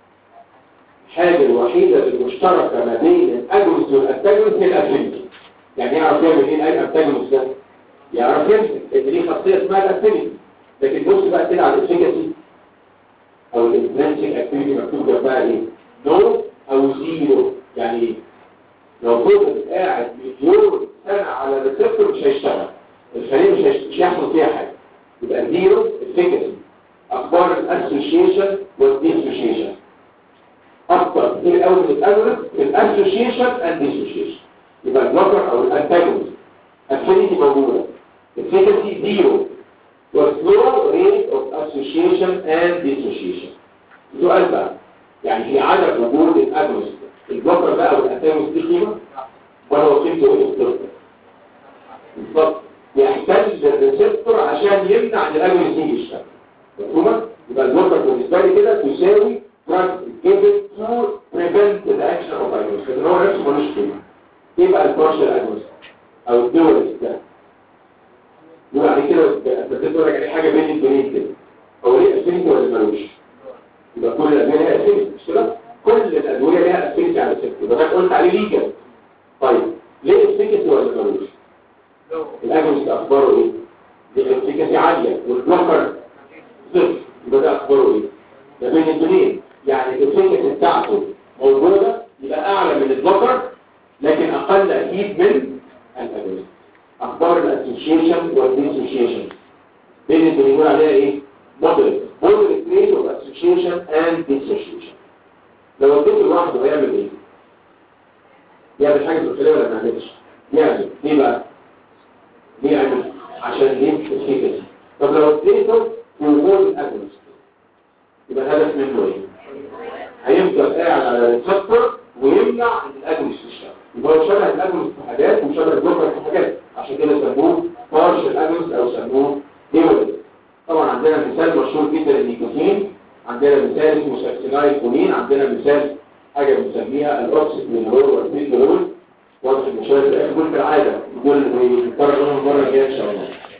الحاجه الوحيده المشتركه ما بين الاجونست والانتاجونست هي الافينيتي يعني يعرف يعمل ايه الانتاجونست ده يعرف يمسك ان ليه خاصيه اسمها الافينيتي لكن بص بقى كده على الافيكاسي او الانترنسك اكتيفيتي مكتوب جنبها ايه نو او زيرو يعني ايه لو فضل قاعد مليون سنة على الريسبتور مش هيشتغل الخلية مش, هيش... مش هيحصل فيها حاجة يبقى زيرو افيكاسي اخبار الاسوشيشن والديسوشيشن اكتر كتير قوي من الاجونست في الاسوشيشن اند ديسوشيشن يبقى البلوكر او الانتاجونست افينيتي موجودة افيكاسي زيرو وسلو ريت اوف اسوشيشن اند ديسوشيشن سؤال بقى يعني في عدم وجود الاجونست البلوكر بقى او الانتاجونست دي قيمه ولا هو قيمته ايه بالظبط بالظبط يحتاج الريسبتور عشان يمنع ان الاجونست يجي يشتغل مفهومه يبقى البلوكر بالنسبه لي كده تساوي drug given to prevent the action of agonist لكن هو نفسه ملوش قيمه ايه بقى البارشال اجونست او الدول ده يبقى بعد كده بدأت اقول لك عليه حاجه بين البنين كده هو ليه افينيتي ولا ملوش يبقى كل الادويه ليها افينيتي مش كده كل الادويه ليها افينيتي على السكر يبقى انا قلت عليه ليجل طيب ليه افينيتي ولا ملوش الاجونست اخباره ايه دي افينيتي عاليه والبلوكر صفر يبقى ده اخباره ايه ده بين البنين يعني الافينيتي بتاعته موجوده يبقى اعلى من البلوكر لكن اقل اكيد من الاجونست اخبار الاسوشيشن والديسوشيشن بين اللي بنقول عليها ايه مودريت مودريت ريت اوف اسوشيشن اند ديسوشيشن لو اديته لوحده هيعمل ايه يعمل حاجه في الخليه ولا ما يعملش يعمل ليه بقى ليه يعمل عشان ليه الفيكس طب لو اديته في وجود الاجونست يبقى الهدف منه ايه هيفضل قاعد على الريسبتور ويمنع ان الاجونست يشتغل يبقى هو شبه الاجونست في حاجات وشبه البلوكر في حاجات عشان كده سموه بارشل اجونست او سموه ديموليس طبعا عندنا مثال مشهور جدا للنيكوتين عندنا مثال اسمه ساكسينايل كولين عندنا مثال حاجه بنسميها الاوكسيكلينول والبيزولول واضح ان شويه في الاخر كل العاده دول بيتكرر منهم المره الجايه ان شاء الله